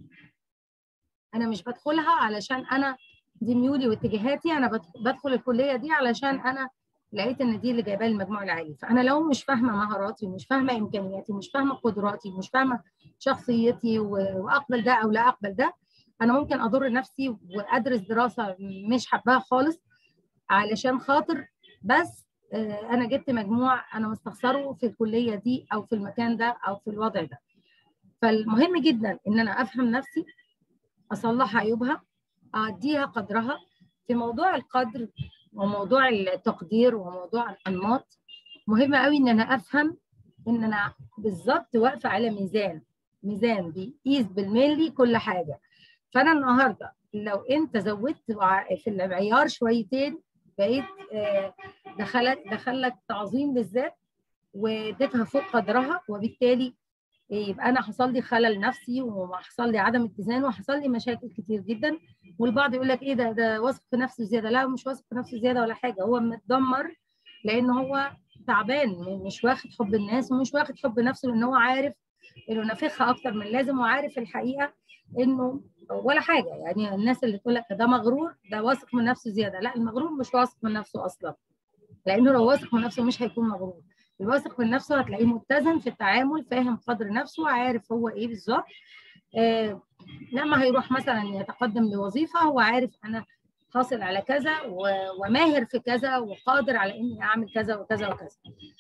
انا مش بدخلها علشان انا دي ميولي واتجاهاتي انا بدخل الكليه دي علشان انا لقيت ان دي اللي جايبه لي المجموع العالي فانا لو مش فاهمه مهاراتي ومش فاهمه امكانياتي ومش فاهمه قدراتي ومش فاهمه شخصيتي واقبل ده او لا اقبل ده انا ممكن اضر نفسي وادرس دراسه مش حباها خالص علشان خاطر بس انا جبت مجموع انا مستخسره في الكليه دي او في المكان ده او في الوضع ده فالمهم جدا ان انا افهم نفسي اصلح عيوبها اعديها قدرها في موضوع القدر وموضوع التقدير وموضوع الانماط مهم قوي ان انا افهم ان انا بالظبط واقفه على ميزان ميزان بيقيس بالملي كل حاجه فانا النهارده لو انت زودت في المعيار شويتين بقيت دخلت دخلك تعظيم للذات واديتها فوق قدرها وبالتالي يبقى انا حصل لي خلل نفسي وحصل لي عدم اتزان وحصل لي مشاكل كتير جدا والبعض يقول لك ايه ده ده واثق في نفسه زياده لا مش واثق في نفسه زياده ولا حاجه هو متدمر لان هو تعبان مش واخد حب الناس ومش واخد حب نفسه لان هو عارف انه نافخها اكتر من اللازم وعارف الحقيقه انه ولا حاجه يعني الناس اللي تقول لك ده مغرور ده واثق من نفسه زياده لا المغرور مش واثق من نفسه اصلا لانه لو واثق من نفسه مش هيكون مغرور الواثق من نفسه هتلاقيه متزن في التعامل فاهم قدر نفسه عارف هو ايه بالظبط آه لما هيروح مثلا يتقدم لوظيفه هو عارف انا حاصل على كذا وماهر في كذا وقادر على اني اعمل كذا وكذا وكذا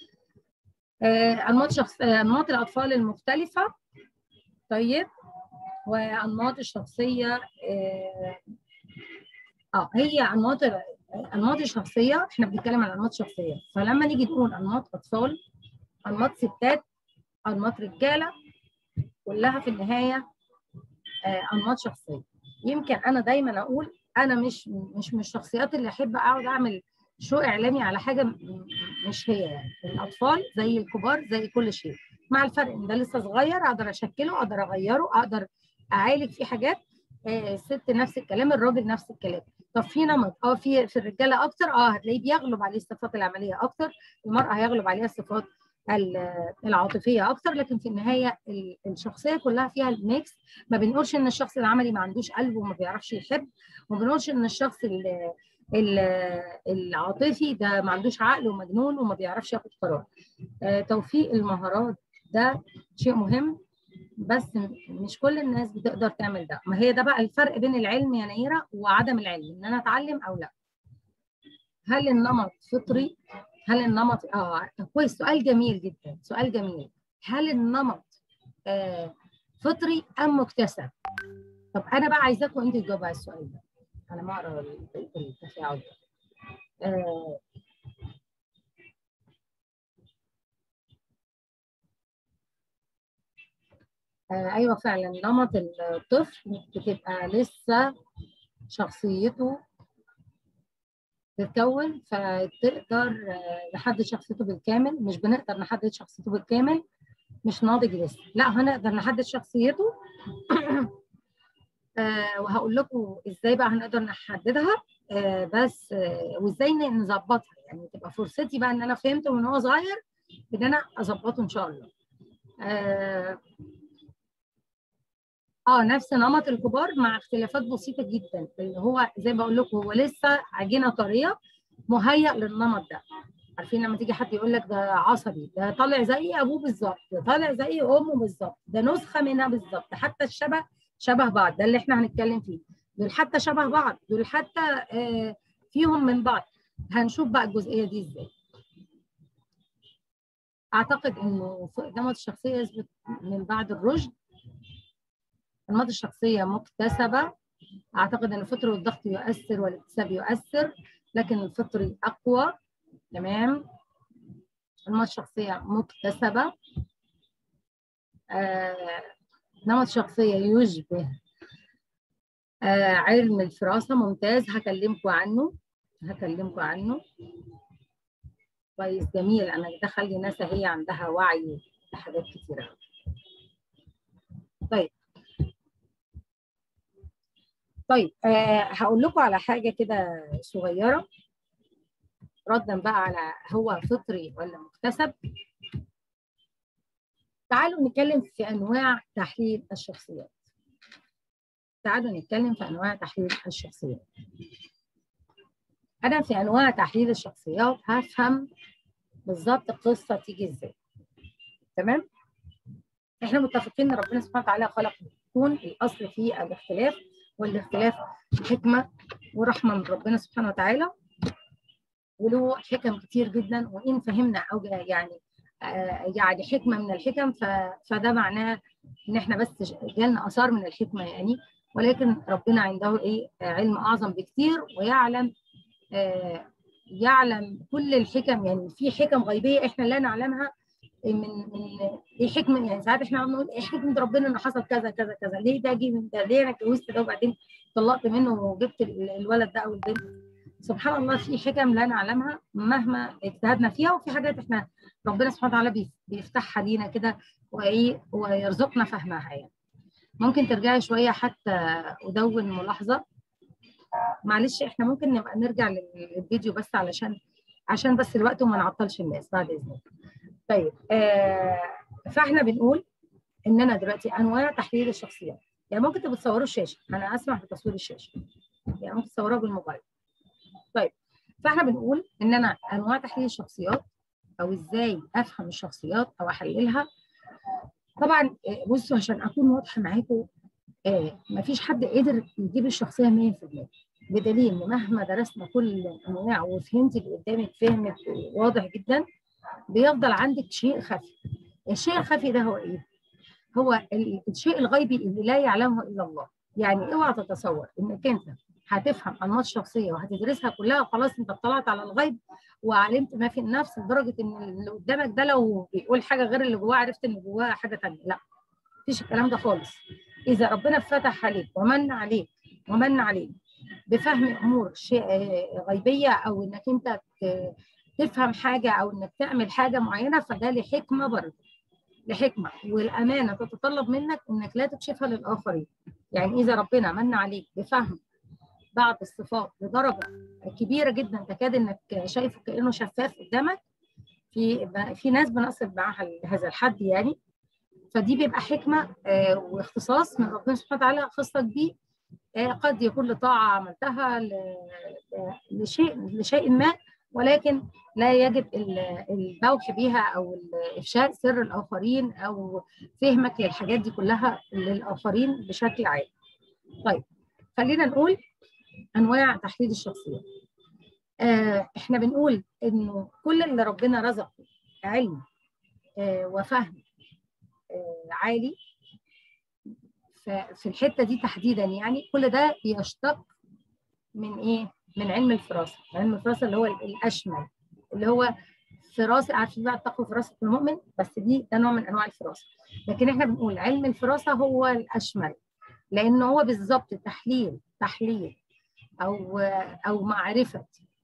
آه انماط شخص انماط الاطفال المختلفه طيب وانماط الشخصيه اه, آه هي انماط انماط الشخصيه احنا بنتكلم عن انماط شخصيه فلما نيجي نقول انماط اطفال انماط ستات انماط رجاله كلها في النهايه آه انماط شخصيه يمكن انا دايما اقول انا مش مش من الشخصيات اللي احب اقعد اعمل شو اعلامي على حاجه مش هي يعني الاطفال زي الكبار زي كل شيء مع الفرق ان ده لسه صغير اقدر اشكله اقدر اغيره اقدر اعالج فيه حاجات آه الست نفس الكلام الراجل نفس الكلام طب في نمط اه في في الرجاله اكتر اه هتلاقيه بيغلب عليه الصفات العمليه اكتر المراه هيغلب عليها الصفات العاطفيه اكتر لكن في النهايه الشخصيه كلها فيها الميكس ما بنقولش ان الشخص العملي ما عندوش قلب وما بيعرفش يحب وما بنقولش ان الشخص العاطفي ده ما عندوش عقل ومجنون وما بيعرفش ياخد قرار آه توفيق المهارات ده شيء مهم بس مش كل الناس بتقدر تعمل ده ما هي ده بقى الفرق بين العلم يا نيره وعدم العلم ان انا اتعلم او لا هل النمط فطري هل النمط اه كويس سؤال جميل جدا سؤال جميل هل النمط آه فطري ام مكتسب طب انا بقى عايزاكم انتوا تجاوبوا على السؤال ده انا ما اقرا التفاعل ده آه آه ايوه فعلا نمط الطفل بتبقى لسه شخصيته تتكون فتقدر نحدد شخصيته بالكامل مش بنقدر نحدد شخصيته بالكامل مش ناضج لسه لا هنقدر نحدد شخصيته آه وهقول لكم ازاي بقى هنقدر نحددها آه بس آه وازاي نظبطها يعني تبقى فرصتي بقى ان انا فهمته من هو صغير ان انا اظبطه ان شاء الله اه, آه نفس نمط الكبار مع اختلافات بسيطه جدا اللي هو زي ما بقول لكم هو لسه عجينه طريه مهيأ للنمط ده عارفين لما تيجي حد يقول لك ده عصبي ده طالع زي ابوه بالظبط ده طالع زي امه بالظبط ده نسخه منها بالظبط حتى الشبه شبه بعض ده اللي احنا هنتكلم فيه دول حتى شبه بعض دول حتى آه فيهم من بعض هنشوف بقى الجزئيه دي ازاي اعتقد انه نمط الشخصيه يثبت من بعد الرشد نمط الشخصيه مكتسبه اعتقد ان الفطر والضغط يؤثر والاكتساب يؤثر لكن الفطري اقوى تمام نمط شخصيه مكتسبه آه نمط شخصيه يشبه آه علم الفراسه ممتاز هكلمكم عنه هكلمكم عنه كويس جميل انا ده خلي ناس هي عندها وعي بحاجات كتيره طيب طيب آه هقول لكم على حاجه كده صغيره ردا بقى على هو فطري ولا مكتسب تعالوا نتكلم في انواع تحليل الشخصيات تعالوا نتكلم في انواع تحليل الشخصيات انا في انواع تحليل الشخصيات هفهم بالظبط القصه تيجي ازاي تمام احنا متفقين ان ربنا سبحانه وتعالى خلق الكون الاصل فيه الاختلاف والاختلاف حكمه ورحمه من ربنا سبحانه وتعالى وله حكم كتير جدا وان فهمنا او يعني آه يعني حكمه من الحكم فده معناه ان احنا بس جالنا اثار من الحكمه يعني ولكن ربنا عنده ايه علم اعظم بكتير ويعلم آه يعلم كل الحكم يعني في حكم غيبيه احنا لا نعلمها من من ايه حكمه يعني ساعات احنا بنقول ايه حكمه ربنا ان حصل كذا كذا كذا ليه ده جه من ده ليه انا اتجوزت ده وبعدين طلقت منه وجبت الولد ده او البنت سبحان الله في حكم لا نعلمها مهما اجتهدنا فيها وفي حاجات احنا ربنا سبحانه وتعالى بيفتحها لينا كده وايه ويرزقنا فهمها يعني ممكن ترجعي شويه حتى ادون ملاحظه معلش احنا ممكن نبقى نرجع للفيديو بس علشان عشان بس الوقت وما نعطلش الناس بعد اذنك طيب آه فاحنا بنقول ان انا دلوقتي انواع تحليل الشخصيات يعني ممكن تبقوا تصوروا الشاشه انا اسمح بتصوير الشاشه يعني ممكن تصوروها بالموبايل طيب فاحنا بنقول ان انا انواع تحليل الشخصيات او ازاي افهم الشخصيات او احللها طبعا بصوا عشان اكون واضحه معاكم آه مفيش حد قدر يجيب الشخصيه 100% بدليل ان مهما درسنا كل الانواع وفهمت اللي قدامك فهمك واضح جدا بيفضل عندك شيء خفي الشيء الخفي ده هو ايه هو الشيء الغيبي اللي لا يعلمه الا الله يعني اوعى تتصور انك انت هتفهم انماط شخصيه وهتدرسها كلها وخلاص انت اطلعت على الغيب وعلمت ما في النفس لدرجه ان اللي قدامك ده لو بيقول حاجه غير اللي جواه عرفت ان جواه حاجه ثانيه لا مفيش الكلام ده خالص اذا ربنا فتح عليك ومن عليك ومن عليك بفهم امور شيء غيبيه او انك انت تفهم حاجه او انك تعمل حاجه معينه فده لحكمه برضه لحكمه والامانه تتطلب منك انك لا تكشفها للاخرين يعني اذا ربنا من عليك بفهم بعض الصفات لدرجه كبيره جدا تكاد انك شايفه كانه شفاف قدامك في في ناس بنصل معاها لهذا الحد يعني فدي بيبقى حكمه آه واختصاص من ربنا سبحانه وتعالى خصك بيه آه قد يكون لطاعه عملتها لشيء لشيء ما ولكن لا يجب البوح بيها او افشاء سر الاخرين او فهمك للحاجات دي كلها للاخرين بشكل عام. طيب خلينا نقول انواع تحديد الشخصيه. آه احنا بنقول انه كل اللي ربنا رزقه علم آه وفهم آه عالي في الحته دي تحديدا يعني كل ده بيشتق من ايه؟ من علم الفراسه، علم الفراسه اللي هو الاشمل اللي هو فراسه عارفين بقى تقوى فراسه المؤمن بس دي ده نوع من انواع الفراسه، لكن احنا بنقول علم الفراسه هو الاشمل لانه هو بالظبط تحليل تحليل او او معرفه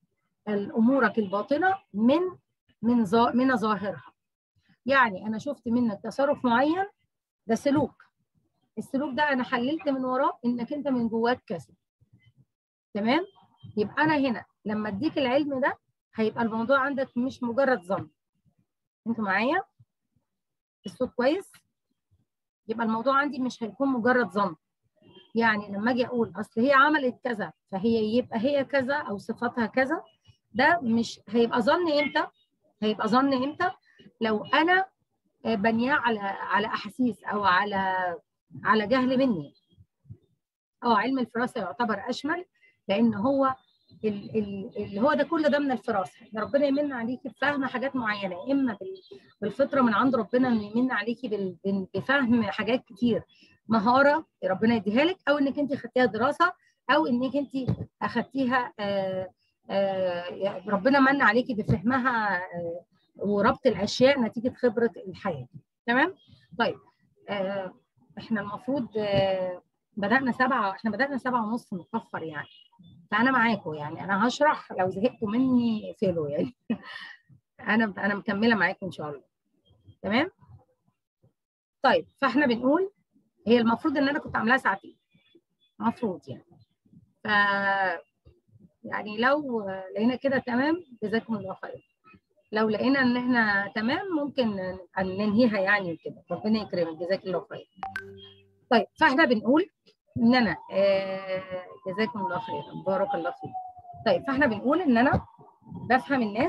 امورك الباطنه من من من ظاهرها يعني انا شفت منك تصرف معين ده سلوك السلوك ده انا حللت من وراه انك انت من جواك كذا تمام يبقى انا هنا لما اديك العلم ده هيبقى الموضوع عندك مش مجرد ظن انتوا معايا الصوت كويس يبقى الموضوع عندي مش هيكون مجرد ظن يعني لما اجي اقول اصل هي عملت كذا فهي يبقى هي كذا او صفاتها كذا ده مش هيبقى ظن امتى هيبقى ظن امتى لو انا بنياه على على احاسيس او على على جهل مني اه علم الفراسه يعتبر اشمل لان هو اللي هو ده كل ده من الفراسه ربنا يمن عليكي بفهم حاجات معينه اما بالفطره من عند ربنا انه يمن عليكي بفهم حاجات كتير مهاره ربنا يديها لك او انك انت خدتيها دراسه او انك انت اخدتيها آآ آآ ربنا من عليكي بفهمها وربط الاشياء نتيجه خبره الحياه تمام طيب احنا المفروض بدانا سبعة احنا بدانا سبعة ونص متاخر يعني فانا معاكم يعني انا هشرح لو زهقتوا مني فيلو يعني انا انا مكمله معاكم ان شاء الله تمام طيب فاحنا بنقول هي المفروض ان انا كنت عاملاها ساعتين المفروض يعني ف يعني لو لقينا كده تمام جزاكم الله خير لو لقينا ان احنا تمام ممكن ننهيها يعني كده ربنا يكرمك جزاك الله خير طيب فاحنا بنقول ان انا آه جزاكم الله خير بارك الله فيك طيب فاحنا بنقول ان انا بفهم الناس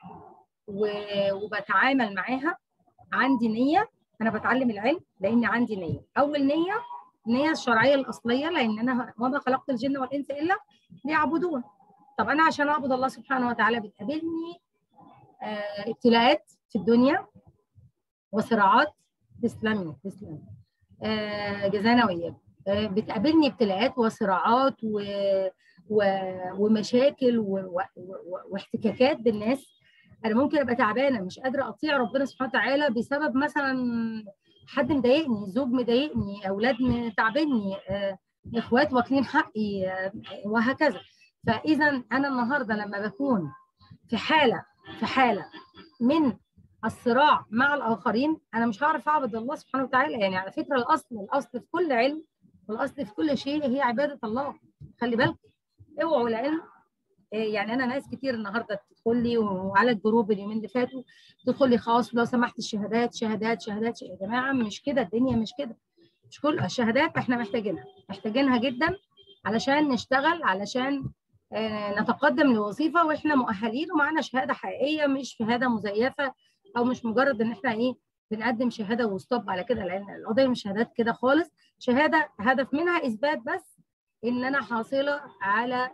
وبتعامل معاها عندي نيه انا بتعلم العلم لان عندي نيه اول نيه النيه الشرعيه الاصليه لان انا وما خلقت الجن والانس الا ليعبدون طب انا عشان اعبد الله سبحانه وتعالى بتقابلني آه ابتلاءات في الدنيا وصراعات تسلمي تسلمي آه جزانا وإياكم آه بتقابلني ابتلاءات وصراعات و... و... ومشاكل و... و... واحتكاكات بالناس انا ممكن ابقى تعبانه مش قادره اطيع ربنا سبحانه وتعالى بسبب مثلا حد مضايقني زوج مضايقني اولاد تعبني اخوات واكلين حقي وهكذا فاذا انا النهارده لما بكون في حاله في حاله من الصراع مع الاخرين انا مش هعرف اعبد الله سبحانه وتعالى يعني على فكره الاصل الاصل في كل علم والاصل في كل شيء هي عباده الله خلي بالك اوعوا لان يعني انا ناس كتير النهارده تدخل لي وعلى الجروب اليومين اللي فاتوا تدخل لي خلاص لو سمحت الشهادات شهادات شهادات يا جماعه مش كده الدنيا مش كده مش كل الشهادات احنا محتاجينها محتاجينها جدا علشان نشتغل علشان نتقدم لوظيفه واحنا مؤهلين ومعانا شهاده حقيقيه مش شهاده مزيفه او مش مجرد ان احنا ايه بنقدم شهاده وستوب على كده لان القضيه مش شهادات كده خالص شهاده هدف منها اثبات بس ان انا حاصله على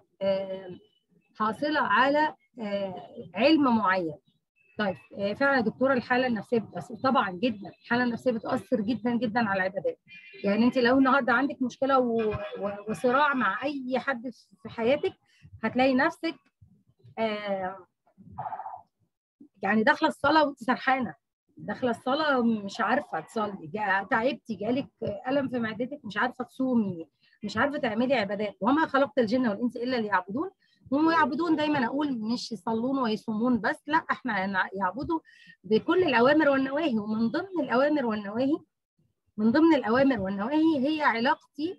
حاصله على علم معين طيب فعلا يا دكتوره الحاله النفسيه بتأثر طبعا جدا الحاله النفسيه بتأثر جدا جدا على العبادات يعني انت لو النهارده عندك مشكله و... و... وصراع مع اي حد في حياتك هتلاقي نفسك آه يعني داخله الصلاه وانت سرحانه داخله الصلاه مش عارفه تصلي جا... تعبتي جالك الم في معدتك مش عارفه تصومي مش عارفه تعملي عبادات وما خلقت الجن والانس الا ليعبدون هم يعبدون دايما اقول مش يصلون ويصومون بس لا احنا يعبدوا بكل الاوامر والنواهي ومن ضمن الاوامر والنواهي من ضمن الاوامر والنواهي هي علاقتي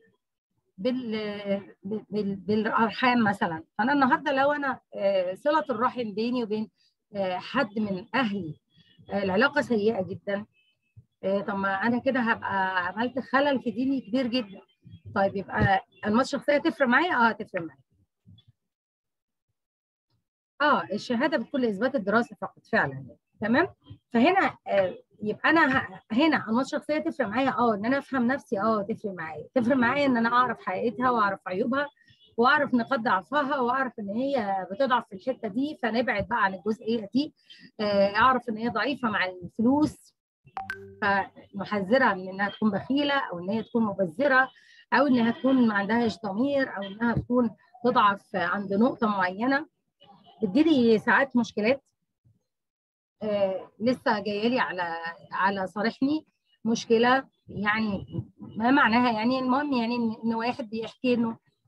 بال... بال... بالارحام مثلا فانا النهارده لو انا صله الرحم بيني وبين حد من اهلي العلاقه سيئه جدا طب ما انا كده هبقى عملت خلل في ديني كبير جدا طيب يبقى انماط الشخصيه تفرق معايا اه تفرق معايا اه الشهاده بتكون لاثبات الدراسه فقط فعلا تمام فهنا آه يبقى انا هنا انماط شخصيه تفرق معايا اه ان انا افهم نفسي اه تفرق معايا تفرق معايا ان انا اعرف حقيقتها واعرف عيوبها واعرف نقاط ضعفها واعرف ان هي بتضعف في الحته دي فنبعد بقى عن الجزئيه دي آه اعرف ان هي ضعيفه مع الفلوس فنحذرها من انها تكون بخيله او ان هي تكون مبذره او انها تكون ما عندهاش ضمير او انها تكون تضعف عند نقطه معينه بتجيلي ساعات مشكلات آه لسه جايه لي على على صارحني مشكله يعني ما معناها يعني المهم يعني ان واحد بيحكي انه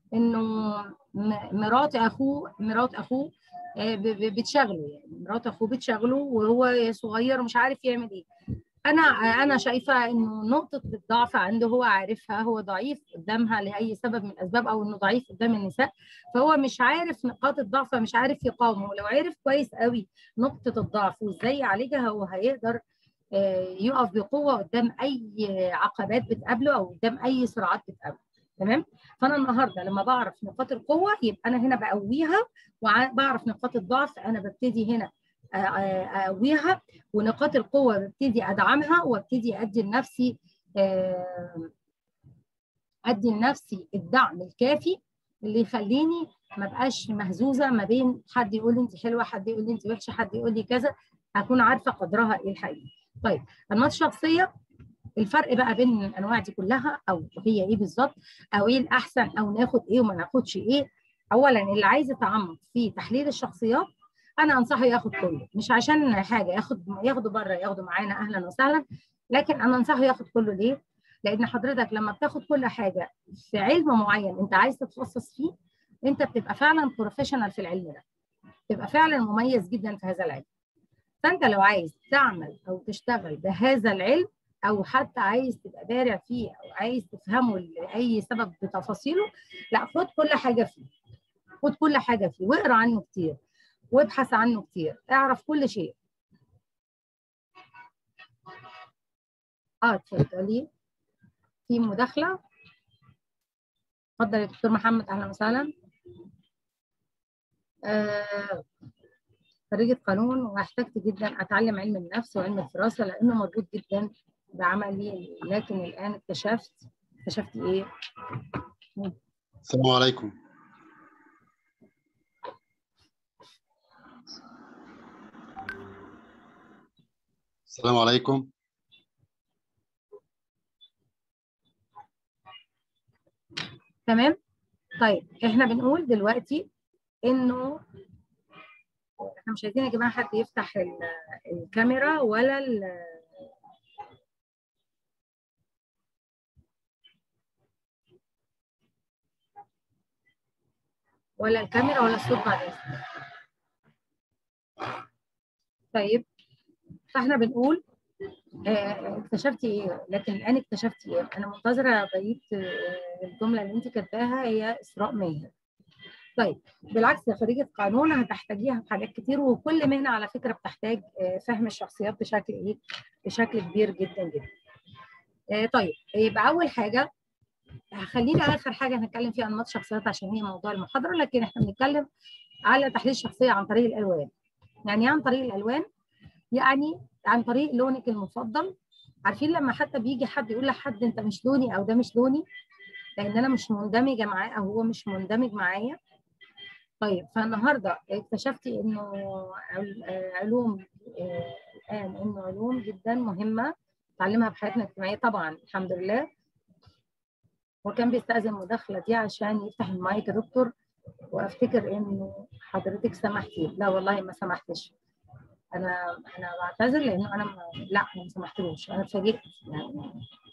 انه م- مرات اخوه مرات اخوه آه، ب- ب- بتشغله يعني مرات اخوه بتشغله وهو صغير ومش عارف يعمل ايه انا انا شايفه انه نقطه الضعف عنده هو عارفها هو ضعيف قدامها لاي سبب من الاسباب او انه ضعيف قدام النساء فهو مش عارف نقاط الضعف مش عارف يقاومه لو عرف كويس قوي نقطه الضعف وازاي يعالجها هو هيقدر آه، يقف بقوه قدام اي عقبات بتقابله او قدام اي صراعات بتقابله تمام فانا النهارده لما بعرف نقاط القوه يبقى انا هنا بقويها وبعرف نقاط الضعف انا ببتدي هنا آه، آه، اقويها ونقاط القوه ببتدي ادعمها وابتدي ادي لنفسي آه، ادي لنفسي الدعم الكافي اللي يخليني ما بقاش مهزوزه ما بين حد يقول لي انت حلوه حد يقول لي انت وحشه حد يقول لي كذا اكون عارفه قدرها ايه الحقيقي طيب انماط الشخصيه الفرق بقى بين الانواع دي كلها او هي ايه بالظبط او ايه الاحسن او ناخد ايه وما ناخدش ايه اولا اللي عايز يتعمق في تحليل الشخصيات انا انصحه ياخد كله مش عشان حاجه ياخد ياخده بره ياخده معانا اهلا وسهلا لكن انا انصحه ياخد كله ليه؟ لان حضرتك لما بتاخد كل حاجه في علم معين انت عايز تتخصص فيه انت بتبقى فعلا بروفيشنال في العلم ده بتبقى فعلا مميز جدا في هذا العلم فانت لو عايز تعمل او تشتغل بهذا العلم او حتى عايز تبقى بارع فيه او عايز تفهمه لاي سبب بتفاصيله لا خد كل حاجه فيه خد كل حاجه فيه واقرا عنه كتير وابحث عنه كتير اعرف كل شيء اه اتفضلي في مداخله اتفضل يا دكتور محمد اهلا وسهلا آه خريجة قانون واحتجت جدا اتعلم علم النفس وعلم الفراسه لانه مربوط جدا بعملي لكن الان اكتشفت اكتشفت ايه؟ السلام عليكم السلام عليكم تمام؟ طيب احنا بنقول دلوقتي انه احنا مش عايزين يا جماعه حد يفتح ال- الكاميرا ولا ال ولا الكاميرا ولا الصوت بعد اذنك. طيب فاحنا بنقول آه، اكتشفتي ايه لكن الان اكتشفتي ايه انا منتظره بقيه آه، الجمله اللي انت كاتباها هي اسراء ماهر طيب بالعكس يا خريجه قانون هتحتاجيها في حاجات كتير وكل مهنه على فكره بتحتاج آه، فهم الشخصيات بشكل ايه بشكل كبير جدا جدا آه، طيب يبقى اول حاجه خلينا اخر حاجه هنتكلم فيها انماط شخصيات عشان هي موضوع المحاضره لكن احنا بنتكلم على تحليل الشخصيه عن طريق الالوان يعني ايه عن طريق الالوان يعني عن طريق لونك المفضل عارفين لما حتى بيجي حد يقول لحد انت مش لوني او ده مش لوني لان انا مش مندمجه معاه او هو مش مندمج معايا طيب فالنهارده اكتشفتي انه عل- آه، علوم آه، الان انه علوم جدا مهمه نتعلمها في حياتنا الاجتماعيه طبعا الحمد لله وكان بيستأذن المداخله دي عشان يفتح المايك يا دكتور وافتكر انه حضرتك سمحتي لا والله ما سمحتش انا انا بعتذر لانه انا ما لا انا ما سمحتلوش انا اتفاجئت يعني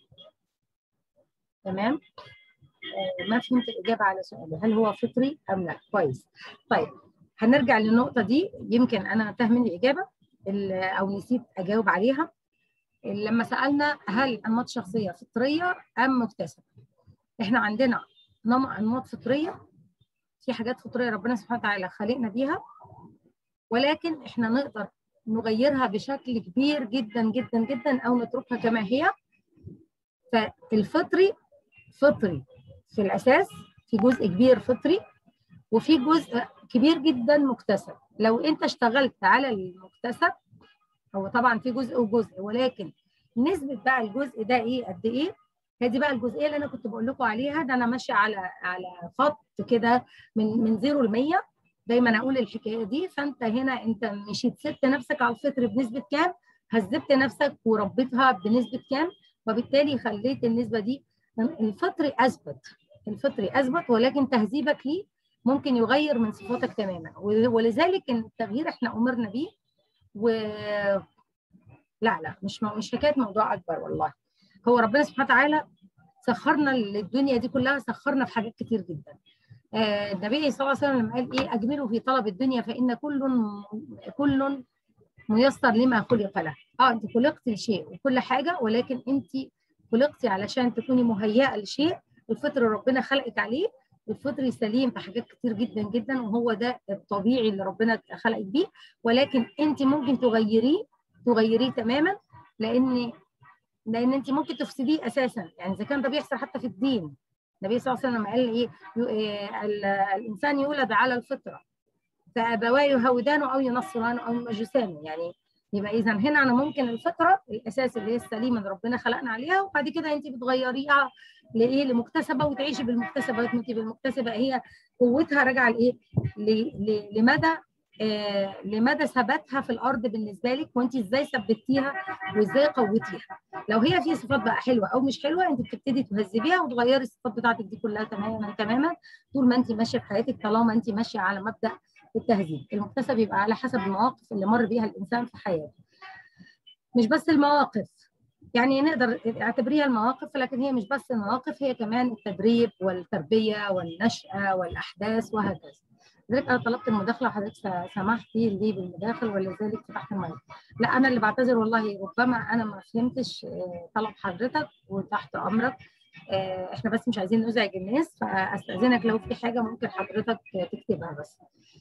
تمام آه، ما فهمت الاجابه على سؤالي هل هو فطري ام لا كويس طيب هنرجع للنقطه دي يمكن انا تاه مني الاجابه ال- او نسيت اجاوب عليها لما سالنا هل انماط شخصيه فطريه ام مكتسبه احنا عندنا نمط انماط فطريه في حاجات فطريه ربنا سبحانه وتعالى خلقنا بيها ولكن احنا نقدر نغيرها بشكل كبير جدا جدا جدا او نتركها كما هي فالفطري فطري في الاساس في جزء كبير فطري وفي جزء كبير جدا مكتسب لو انت اشتغلت على المكتسب هو طبعا في جزء وجزء ولكن نسبه بقى الجزء ده ايه قد ايه هي دي بقى الجزئيه اللي انا كنت بقول لكم عليها ده انا ماشيه على على خط كده من من 0 ل 100 دايما اقول الحكايه دي فانت هنا انت مشيت سبت نفسك على الفطر بنسبه كام هذبت نفسك وربيتها بنسبه كام وبالتالي خليت النسبه دي الفطري اثبت الفطري اثبت ولكن تهذيبك ليه ممكن يغير من صفاتك تماما ولذلك التغيير احنا امرنا بيه و لا لا مش مش حكايه موضوع اكبر والله هو ربنا سبحانه وتعالى سخرنا الدنيا دي كلها سخرنا في حاجات كتير جدا آه، النبي صلى الله عليه وسلم لما قال ايه اجملوا في طلب الدنيا فان كل كل ميسر لما خلق له اه انت خلقت لشيء وكل حاجه ولكن انت خلقتي علشان تكوني مهيئه لشيء الفطر ربنا خلقك عليه الفطري سليم في حاجات كتير جدا جدا وهو ده الطبيعي اللي ربنا خلقك بيه ولكن انت ممكن تغيريه تغيريه تماما لان لان انت ممكن تفسديه اساسا يعني اذا كان ده بيحصل حتى في الدين النبي صلى الله عليه وسلم قال ايه يو- إيه، ال- الانسان يولد على الفطره فابواه يهودانه او ينصرانه او يمجسانه يعني يبقى اذا هنا انا ممكن الفطره الاساس اللي هي السليمه اللي ربنا خلقنا عليها وبعد كده انت بتغيريها لايه لمكتسبه وتعيشي بالمكتسبه وتموتي بالمكتسبه هي قوتها راجعه لايه ل- ل- لمدى آه لمدى ثباتها في الارض بالنسبه لك وانت ازاي ثبتيها وازاي قوتيها لو هي في صفات بقى حلوه او مش حلوه انت بتبتدي تهذبيها وتغيري الصفات بتاعتك دي كلها تماما تماما طول ما انت ماشيه في حياتك طالما انت ماشيه على مبدا التهذيب المكتسب يبقى على حسب المواقف اللي مر بيها الانسان في حياته مش بس المواقف يعني نقدر اعتبريها المواقف لكن هي مش بس المواقف هي كمان التدريب والتربيه والنشاه والاحداث وهكذا لذلك انا طلبت المداخله وحضرتك س- سمحتي لي بالمداخل ولذلك فتحت المايك لا انا اللي بعتذر والله ربما انا ما فهمتش آه، طلب حضرتك وتحت امرك آه، احنا بس مش عايزين نزعج الناس فاستاذنك لو في حاجه ممكن حضرتك تكتبها بس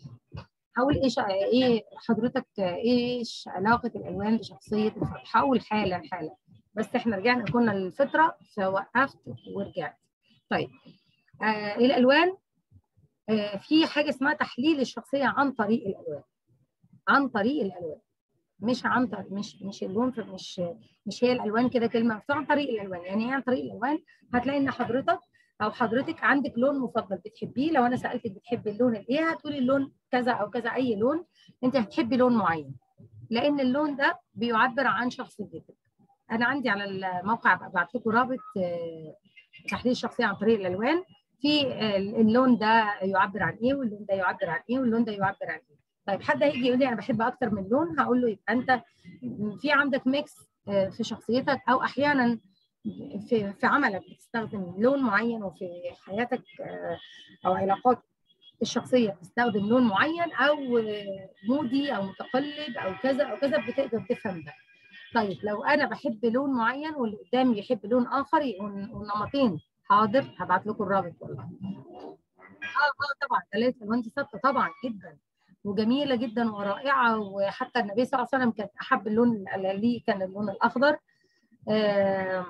هقول ايش ايه حضرتك ايش علاقه الالوان بشخصيه الفرد هقول حالا حالا بس احنا رجعنا كنا للفطره فوقفت ورجعت طيب آه الالوان آه في حاجه اسمها تحليل الشخصيه عن طريق الالوان عن طريق الالوان مش عن طريق مش مش اللون مش مش هي الالوان كده كلمه بس عن طريق الالوان يعني ايه عن طريق الالوان هتلاقي ان حضرتك او حضرتك عندك لون مفضل بتحبيه لو انا سالتك بتحبي اللون الايه هتقولي اللون كذا او كذا اي لون انت هتحبي لون معين لان اللون ده بيعبر عن شخصيتك انا عندي على الموقع ابعت لكم رابط آه، تحليل الشخصيه عن طريق الالوان في آه، اللون ده يعبر عن ايه واللون ده يعبر عن ايه واللون ده يعبر عن ايه طيب حد هيجي يقول لي انا بحب اكتر من لون هقول له يبقى انت في عندك ميكس آه، في شخصيتك او احيانا في في عملك بتستخدم لون معين وفي حياتك آه، او علاقات الشخصيه بتستخدم لون معين او آه، مودي او متقلب او كذا او كذا بتقدر تفهم ده طيب لو انا بحب لون معين واللي قدامي يحب لون اخر يبقوا والنمطين حاضر هبعت لكم الرابط والله اه اه طبعا ثلاثه الوان دي ثابته طبعا جدا وجميله جدا ورائعه وحتى النبي صلى الله عليه وسلم كان احب اللون اللي ليه كان اللون الاخضر آه